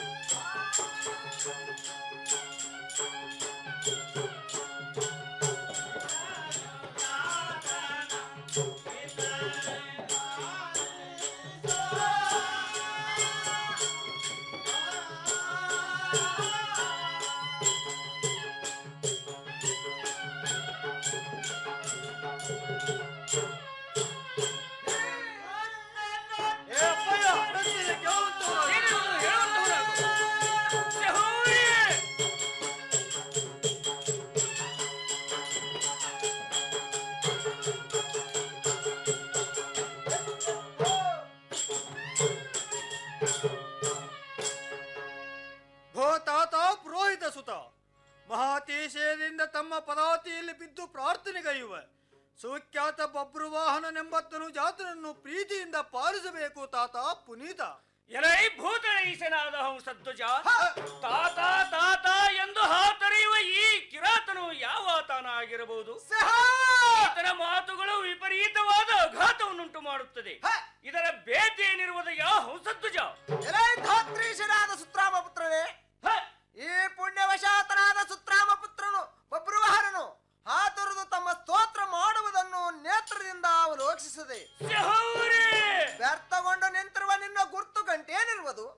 ಏ ಅಪ್ಪಯ್ಯ ಹೇಳ್ತೀನಿ ಕೇಳುವಂತವರಾಗಿ ಅದೇನಿರುವುದು ಹೇಳುವಂತವನಾಗು ಯೆಹೋವೇ! ಭೋ ತಾತ ಪುರೋಹಿತ ಸುತ ಮಹಾತೀಶಯದಿಂದ ತಮ್ಮ ಪದಾತಿಯಲ್ಲಿ ಬಿದ್ದು ಪ್ರಾರ್ಥನೆಗೈಯುವ ಸುಖ್ಯಾತ ಬಬ್ರುವಾಹನನೆಂಬತ್ತನು ಜಾತನನ್ನು ಪ್ರೀತಿಯಿಂದ ಪಾಲಿಸಬೇಕು ತಾತ ಪುನೀತ ಎಲೈ ಭೂತಳೀಸನಾದ ಹಂಸಧ್ವಜ ತಾತ ತಾತ ಎಂದು ಹಾತೊರೆಯುವ ಈ ಕಿರಾತನು ಯಾವ ಆಗಿರಬಹುದು ಈತನ ಮಾತುಗಳು ವಿಪರೀತವಾದ ಆಘಾತವನ್ನುಂಟು ಮಾಡುತ್ತದೆ ಇದರ ಬೇತೆ ಏನಿರುವುದಯ್ಯ ಹಂಸಧ್ವಜ ಧಾತ್ರೀಶನಾದ ಸುತ್ರಾಮ ಪುತ್ರನೇ ಈ ಪುಣ್ಯವಶಾತನಾದ ಸುತ್ರಾಮ ಪುತ್ರನು ಬಬ್ರುವಾಹನನು ಹಾತೊರೆದು ತಮ್ಮ ಸ್ತೋತ್ರ ಮಾಡುವುದನ್ನು ನೇತ್ರದಿಂದ ಅವಲೋಕಿಸಿದೆ ವ್ಯರ್ಥಗೊಂಡು ನಿಂತಿರುವ ನಿನ್ನ ಗುರ್ತು ಗಂಟೇನಿರುವುದು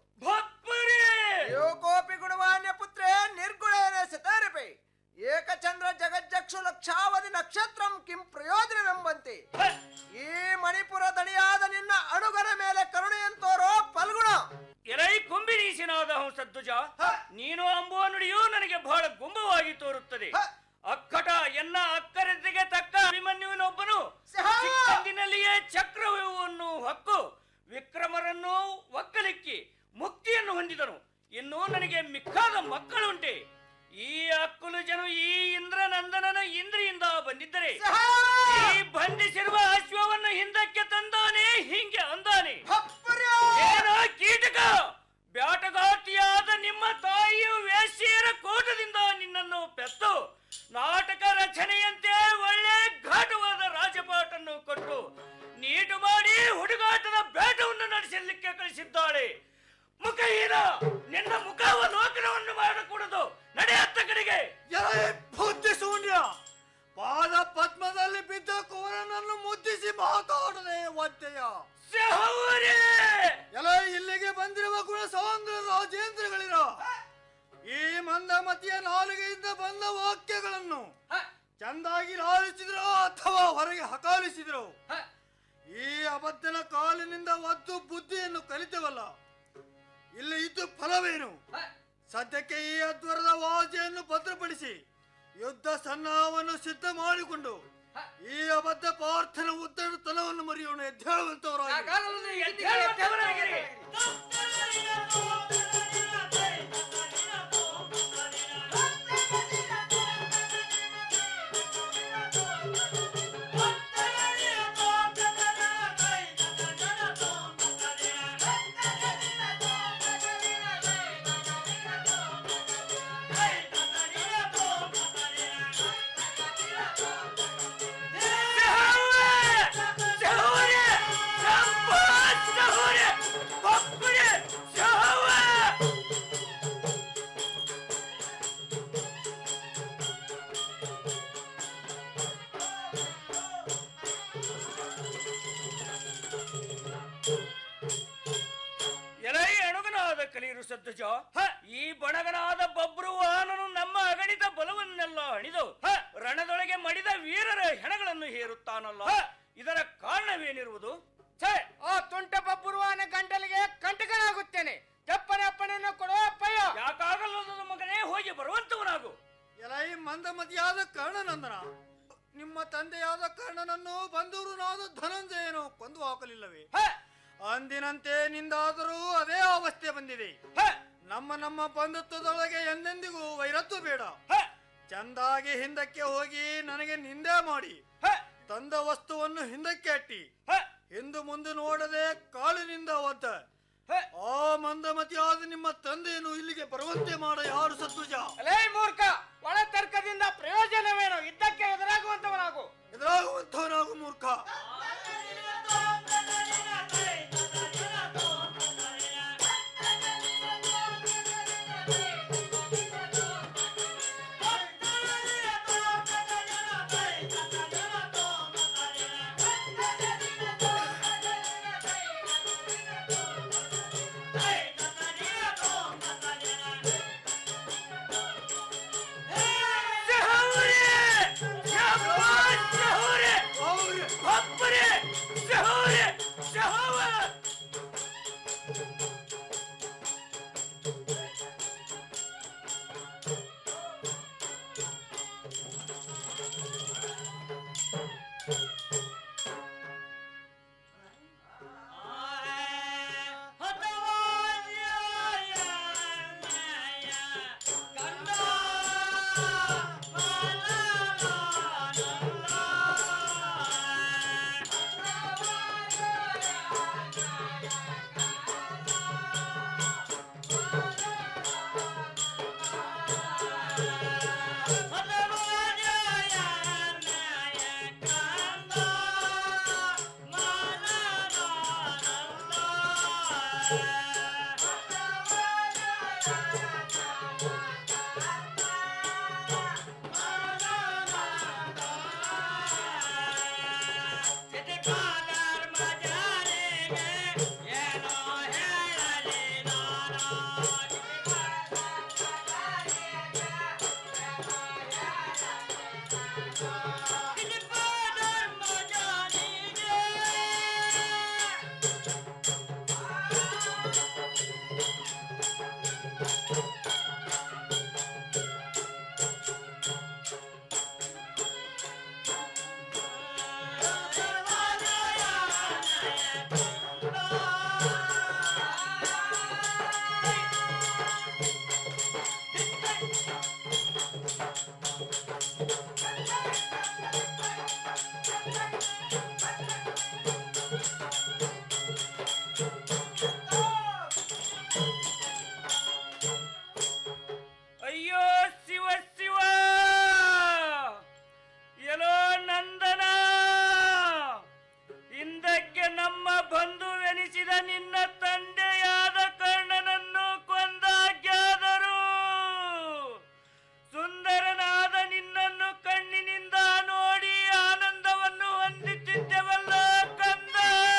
ಯೋಕೋಪಿ ಗುಣವಾನ್ಯ ಪುತ್ರೇ ನಿರ್ಗುಣೇನೆ ಸತಾರಿಪೆ ಏಕಚಂದ್ರ ಜಗಜ್ಜಕ್ಷು ಲಕ್ಷಾವಧಿ ನಕ್ಷತ್ರಂ ಕಿಂ ಪ್ರಯೋಜನವೆಂಬಂತೆ ಈ ಮಣಿಪುರ ದಣಿಯಾದ ನಿನ್ನ ಅಣುಗರ ಮೇಲೆ ಕರುಣೆಯಂತೋರೋ ಫಲ್ಗುಣ ಎಲೈ ಕುಂಬಿನೀಸಿನಾದ ಹಂಸಧ್ವಜ ನೀನು ಅಂಬುವ ನುಡಿಯು ನನಗೆ ಬಹಳ ಗುಂಬವಾಗಿ ತೋರುತ್ತದೆ ಅಕ್ಕಟ ಎನ್ನ ಅಕ್ಕರೆದಿಗೆ ತಕ್ಕ ಅಭಿಮನ್ಯುವಿನೊಬ್ಬನು ಚಿಕ್ಕಂದಿನಲ್ಲಿಯೇ ಚಕ್ರವ್ಯೂಹವನ್ನು ಹೊಕ್ಕು ವಿಕ್ರಮರನ್ನು ಒಕ್ಕಲಿಕ್ಕಿ ಮುಕ್ತಿಯನ್ನು ಹೊಂದಿದನು ಇನ್ನು ನನಗೆ ಮಿಕ್ಕಾದ ಮಕ್ಕಳುಂಟೆ ಈ ಅಕ್ಕುಲು ಜನ ಈ ಇಂದ್ರನಂದನನ ಇಂದ್ರಿಯಿಂದ ಬಂದಿದ್ದರೆ ಈ ಬಂಧಿಸಿರುವ ಅಶ್ವವನ್ನು ಹಿಂದಕ್ಕೆ ತಂದಾನೆ ಹಿಂಗೆ ಅಂದಾನೆ ಏನೋ ಕೀಟಕ ಬ್ಯಾಟಗಾತಿಯಾದ ನಿಮ್ಮ ತಾಯಿಯು ವೇಶ್ಯೆಯರ ಕೋಟದಿಂದ ನಿನ್ನನ್ನು ಪೆತ್ತು ನಾಟಕ ರಚನೆಯಂತೆ ಒಳ್ಳೆ ಘಾಟವಾದ ರಾಜಪಾಟನ್ನು ಕೊಟ್ಟು ನೀಟು ಮಾಡಿ ಹುಡುಗಾಟದ ಬೇಟವನ್ನು ನಡೆಸಲಿಕ್ಕೆ ಕಳಿಸಿದ್ದಾಳೆ ಮುಖಹೀನ ನಿನ್ನ ಮುಖಾವಲೋಕನವನ್ನು ಮಾಡಕೂಡದು ನಡೆಯತ್ತ ಕಡೆಗೆ ಬುದ್ಧಿ ಶೂನ್ಯ ಪಾದ ಪದ್ಮದಲ್ಲಿ ಬಿದ್ದ ಕೋರನನ್ನು ಮುದ್ದಿಸಿ ಮಾತಾಡದೆ ಒದ್ದೆಯ ಎಲ್ಲ ಇಲ್ಲಿಗೆ ಬಂದಿರುವ ಗುಣ ಸೌಂದ್ರ ರಾಜೇಂದ್ರಗಳಿರ ಈ ಮಂದಮತಿಯ ನಾಲಿಗೆಯಿಂದ ಬಂದ ವಾಕ್ಯಗಳನ್ನು ಚಂದಾಗಿ ಲಾಲಿಸಿದ್ರು ಅಥವಾ ಹೊರಗೆ ಹಕಾಲಿಸಿದ್ರು ಈ ಅಬದ್ಧನ ಕಾಲಿನಿಂದ ಒದ್ದು ಬುದ್ಧಿಯನ್ನು ಕಲಿತವಲ್ಲ ಇಲ್ಲಿ ಇದ್ದು ಫಲವೇನು ಸದ್ಯಕ್ಕೆ ಈ ಅದ್ವರದ ವಾಜೆಯನ್ನು ಭದ್ರಪಡಿಸಿ ಯುದ್ಧ ಸನ್ನಾಹವನ್ನು ಸಿದ್ಧ ಮಾಡಿಕೊಂಡು ಈ ಅಬದ್ಧ ಪಾರ್ಥನ ಉದ್ದಟತನವನ್ನು ಮರೆಯೋಣ ಎದ್ದೇಳುವಂತವರಾಗಿ ಎಲೈ ಅಣುಗನಾದ ಕಲೀರು ಸದ್ದುಜ ಈ ಬಣಗನಾದ ಬಬ್ರು ವಾಹನನು ನಮ್ಮ ಅಗಣಿತ ಬಲವನ್ನೆಲ್ಲ ಹಣಿದು ಹ, ರಣದೊಳಗೆ ಮಡಿದ ವೀರರ ಹೆಣಗಳನ್ನು ಹೇರುತ್ತಾನಲ್ಲ ಇದರ ಕಾರಣವೇನಿರುವುದು ಛೇ ಆ ತುಂಟ ಬಬ್ಬುರುವಾನ ಗಂಟಲಿಗೆ ಕಂಟಕನಾಗುತ್ತೇನೆ ತೆಪ್ಪನೆ ಅಪ್ಪಣೆಯನ್ನು ಕೊಡೋ ಅಪ್ಪಯ್ಯ ಯಾಕಾಗಲ್ಲದ ಮಗನೇ ಹೋಗಿ ಬರುವಂತವನಾಗು ಎಲೈ ಮಂದಮತಿಯಾದ ಕರ್ಣನಂದನ ನಿಮ್ಮ ತಂದೆಯಾದ ಕರ್ಣನನ್ನು ಬಂದೂರುನಾದ ಧನಂಜಯನು ಕೊಂದು ಹಾಕಲಿಲ್ಲವೇ ಅಂದಿನಂತೆ ನಿಂದಾದರೂ ಅದೇ ಅವಸ್ಥೆ ಬಂದಿದೆ ನಮ್ಮ ನಮ್ಮ ಬಂಧುತ್ವದೊಳಗೆ ಎಂದೆಂದಿಗೂ ವೈರತ್ವ ಬೇಡ ಚಂದಾಗಿ ಹಿಂದಕ್ಕೆ ಹೋಗಿ ನನಗೆ ನಿಂದೆ ಮಾಡಿ ತಂದ ವಸ್ತುವನ್ನು ಹಿಂದಕ್ಕೆ ಅಟ್ಟಿ ಹಿಂದು ಮುಂದೆ ನೋಡದೆ ಕಾಲಿನಿಂದ ಒದ್ದ ಆ ಮಂದಮತಿಯಾದ ನಿಮ್ಮ ತಂದೆಯನ್ನು ಇಲ್ಲಿಗೆ ಬರುವಂತೆ ಮಾಡ ಯಾರು ಸತ್ವಜ ಅಲೇ ಮೂರ್ಖ ಒಳ ತರ್ಕದಿಂದ ಪ್ರಯೋಜನವೇನು ಇದ್ದಕ್ಕೆ ಎದುರಾಗುವಂತವನಾಗು ಎದುರಾಗುವಂಥವನಾಗು ಮೂರ್ಖ ಅಯ್ಯೋ ಶಿವ ಶಿವ ಎಲ್ಲೋ ನಂದನ ಹಿಂದಕ್ಕೆ ನಮ್ಮ ಬಂಧುವೆನಿಸಿದ ನಿನ್ನ ತಂದೆಯಾದ ಕರ್ಣನನ್ನು ಕೊಂದಾಗ್ಯಾದರು ಸುಂದರನಾದ ನಿನ್ನನ್ನು ಕಣ್ಣಿನಿಂದ ನೋಡಿ ಆನಂದವನ್ನು ಹೊಂದುತ್ತಿದ್ದೆವಲ್ಲ ಕಂದ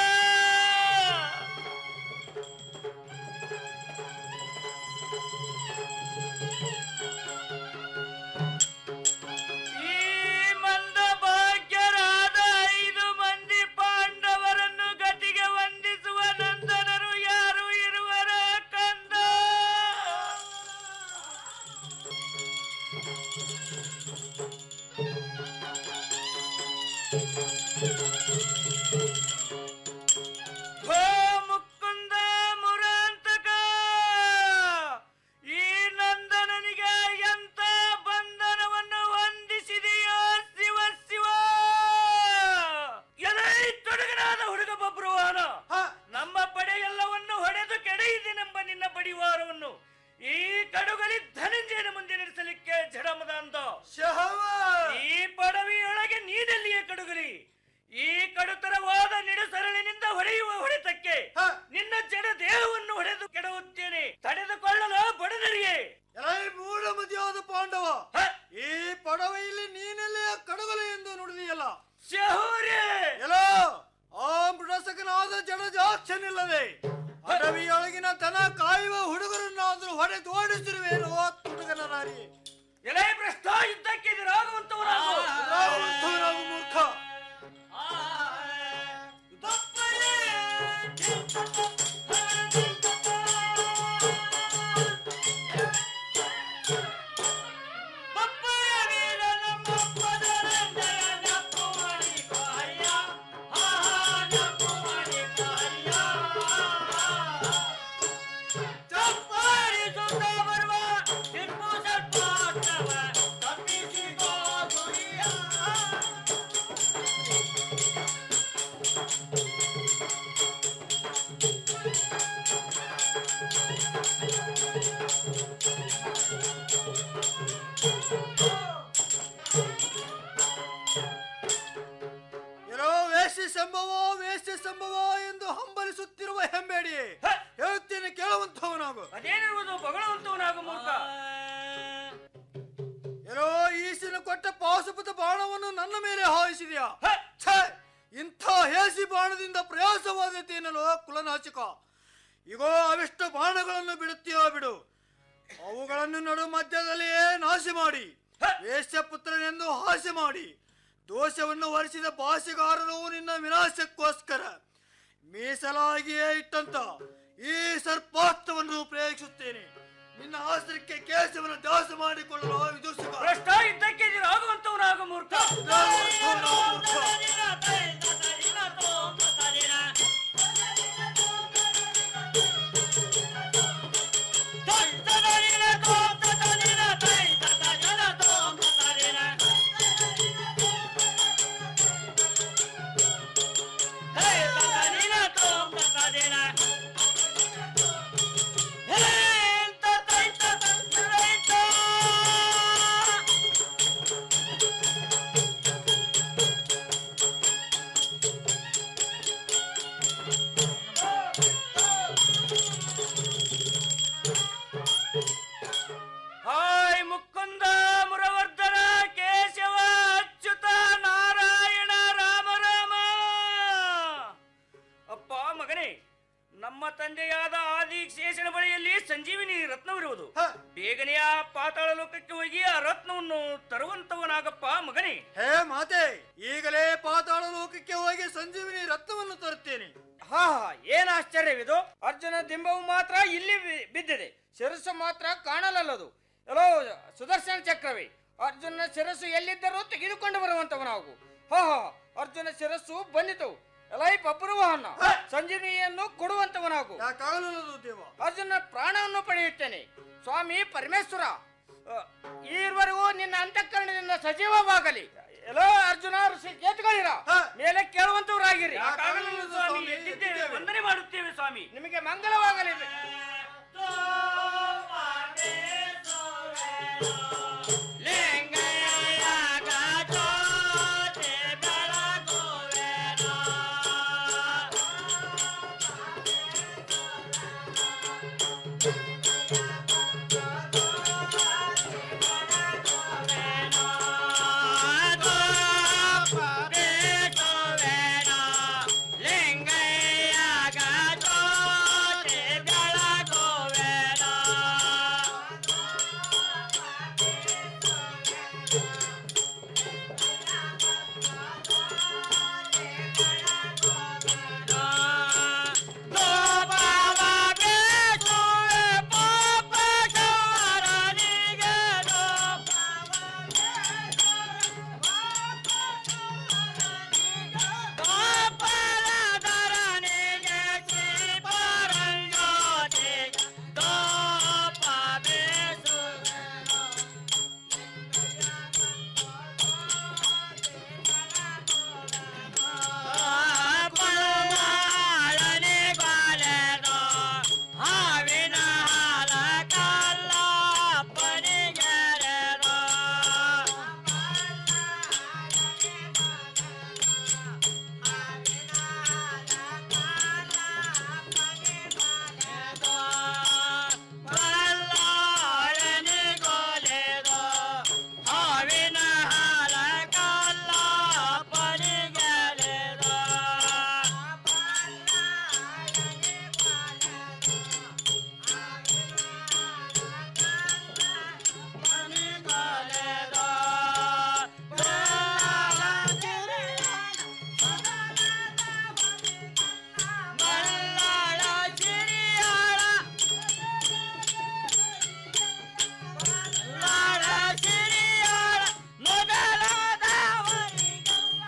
ಈ ಮಂದ ಭಾಗ್ಯರಾದ ಐದು ಮಂದಿ ಪಾಂಡವರನ್ನು ಗತಿಗೆ ವಂದಿಸುವ ನಂದನರು ಯಾರು ಇರುವರ ಕಂದ ಹೋ ಮುಕುಂದ ಮುರಾಂತಕ ಈ ನಂದನನಿಗೆ ಎಂತ ಬಂಧನವನ್ನು ಹೊಂದಿಸಿದೆಯೋ ಶಿವ ಶಿವ ಎಲೈ ತೊಡಗನಾದ ಹುಡುಗ ಬಬ್ರುವಾನ ನಮ್ಮ ಪಡೆ ಎಲ್ಲವನ್ನು ಹೊಡೆದು ಕೆಡೆಯಿದೆನೆಂಬ ನಿನ್ನ ಬಡಿವಾರವನ್ನು ಈ ಕಡುಗಲಿ ಧನಂಜಯನ ಮುಂದೆ ನಡೆಸಲಿಕ್ಕೆ ಜಡಮದ ಅಂತ ಈ ಪಡವಿಯೊಳಗೆ ನೀನೆಲ್ಲಿಯೇ ಕಡುಗಲಿ ಈ ಕಡುತರವಾದ ನಿಡುಸರಳಿನಿಂದ ಹೊಡೆಯುವ ಹೊಡೆತಕ್ಕೆ ನಿನ್ನ ಜಡ ದೇಹವನ್ನು ಹೊಡೆದು ಕೆಡವುತ್ತೇನೆ ತಡೆದುಕೊಳ್ಳಲು ಬಡದರಿಯೇ ಎಲೈ ಮೂಢಮತಿಯಾದ ಪಾಂಡವ ಈ ಪಡವೆಯಲ್ಲಿ ನೀನೆಲ್ಲೇ ಕಡಗಲು ಎಂದು ನುಡಿದಿಯಲ್ಲ ಎಲ್ಲೋ ಆ ಮೃಡಸಕನಾದ ಜಡಜಾಕ್ಷನಿಲ್ಲದೆ ಅಡವಿಯೊಳಗಿನ ತನ ಕಾಯುವ ಹುಡುಗರನ್ನಾದರೂ ಹೊಡೆದು ಓಡಿಸಿರುವೇನೋ ತುಡುಗನ ನಾರಿ ಎಲೆ ಭ್ರಷ್ಟ ಯುದ್ಧಕ್ಕೆ ಎದುರಾಗುವಂತವರಾಗು ಎದುರಾಗುವಂತವರಾಗು ಮೂರ್ಖ ಆ ಕಟ್ಟ ಪಾಶುಪತ ಬಾಣವನ್ನು ನನ್ನ ಮೇಲೆ ಹಾಯಿಸಿದೆಯಾ ಛೇ ಇಂಥ ಹೇಸಿ ಬಾಣದಿಂದ ಪ್ರಯಾಸವಾದೀತೆ ಎನ್ನಲು ಕುಲನಾಚಿಕ ಇಗೋ ಅವಿಷ್ಟು ಬಾಣಗಳನ್ನು ಬಿಡುತ್ತೀಯೋ ಬಿಡು ಅವುಗಳನ್ನು ನಡು ಮಧ್ಯದಲ್ಲಿಯೇ ನಾಶ ಮಾಡಿ ವೇಶ್ಯಪುತ್ರನೆಂದು ಹಾಸ್ಯ ಮಾಡಿ ದೋಷವನ್ನು ಹೊರಿಸಿದ ಭಾಷೆಗಾರರು ನಿನ್ನ ವಿನಾಶಕ್ಕೋಸ್ಕರ ಮೀಸಲಾಗಿಯೇ ಇಟ್ಟಂತ ಈ ಸರ್ಪಾಸ್ತ್ರವನ್ನು ಪ್ರಯೋಗಿಸುತ್ತೇನೆ ನಿನ್ನ ಆಶ್ರಯಕ್ಕೆ ಕೇಶವನ್ನು ದಾಸ ಮಾಡಿಕೊಳ್ಳಲು ವಿದೂಷಕ ಭ್ರಷ್ಟ ಇದ್ದಕ್ಕೆ ಆಗುವಂತವನಾಗ ಮೂರ್ಖ ಹಾಯ್ ಮುಕುಂದ ಮುರವರ್ಧನ ಕೇಶವ ಅಚ್ಯುತ ನಾರಾಯಣ ರಾಮ ರಾಮ ಅಪ್ಪ ಮಗನೇ ನಮ್ಮ ತಂದೆಯಾದ ಆದಿಶೇಷನ ಬಳಿಯಲ್ಲಿ ಸಂಜೀವಿನಿ ರತ್ನವಿರುವುದು ಬೇಗನೆ ಆ ಪಾತಾಳ ಲೋಕಕ್ಕೆ ಹೋಗಿ ಆ ರತ್ನವನ್ನು ತರುವಂತವನಾಗಪ್ಪ ಮಗನೇ ಹೇ ಮಾತೆ ಈಗಲೇ ಪಾತಾಳ ಲೋಕಕ್ಕೆ ಹೋಗಿ ಸಂಜೀವಿನಿ ರತ್ನವನ್ನು ತರುತ್ತೇನೆ ಹಾ ಹಾ, ಏನ್ ಆಶ್ಚರ್ಯವಿದು ಅರ್ಜುನ ದಿಂಬವು ಮಾತ್ರ ಇಲ್ಲಿ ಬಿ- ಬಿದ್ದಿದೆ ಶಿರಸ್ಸು ಮಾತ್ರ ಕಾಣಲಲ್ಲದು ಎಲ್ಲೋ ಸುದರ್ಶನ ಚಕ್ರವೇ ಅರ್ಜುನ ಶಿರಸ್ಸು ಎಲ್ಲಿದ್ದರೂ ತೆಗೆದುಕೊಂಡು ಬರುವಂತವನಾಗು ಹಾ ಹಾ ಅರ್ಜುನ ಶಿರಸ್ಸು ಬಂದಿತು ಎಲೈ ಬಬ್ರುವಹನ್ನ ಸಂಜೀವಿನಿಯನ್ನು ಕೊಡುವಂತವನಾಗು ದೇವ ಅರ್ಜುನ ಪ್ರಾಣವನ್ನು ಪಡೆಯುತ್ತೇನೆ ಸ್ವಾಮಿ ಪರಮೇಶ್ವರ ಅ, ಈವರೆಗೂ ನಿನ್ನ ಅಂತಃಕರಣದಿಂದ ಸಜೀವವಾಗಲಿ ಎಲ್ಲೋ ಅರ್ಜುನ ಋಷಿ ಎತ್ಗಳಿರ ಮೇಲೆ ಕೇಳುವಂತವರಾಗಿರಿ ಯಾಕಾಗಲಿಲ್ಲ ಸ್ವಾಮಿ ಎದ್ದಿದ್ದೇವೆ ವಂದನೆ ಮಾಡುತ್ತೇವೆ ಸ್ವಾಮಿ ನಿಮಗೆ ಮಂಗಲವಾಗಲಿ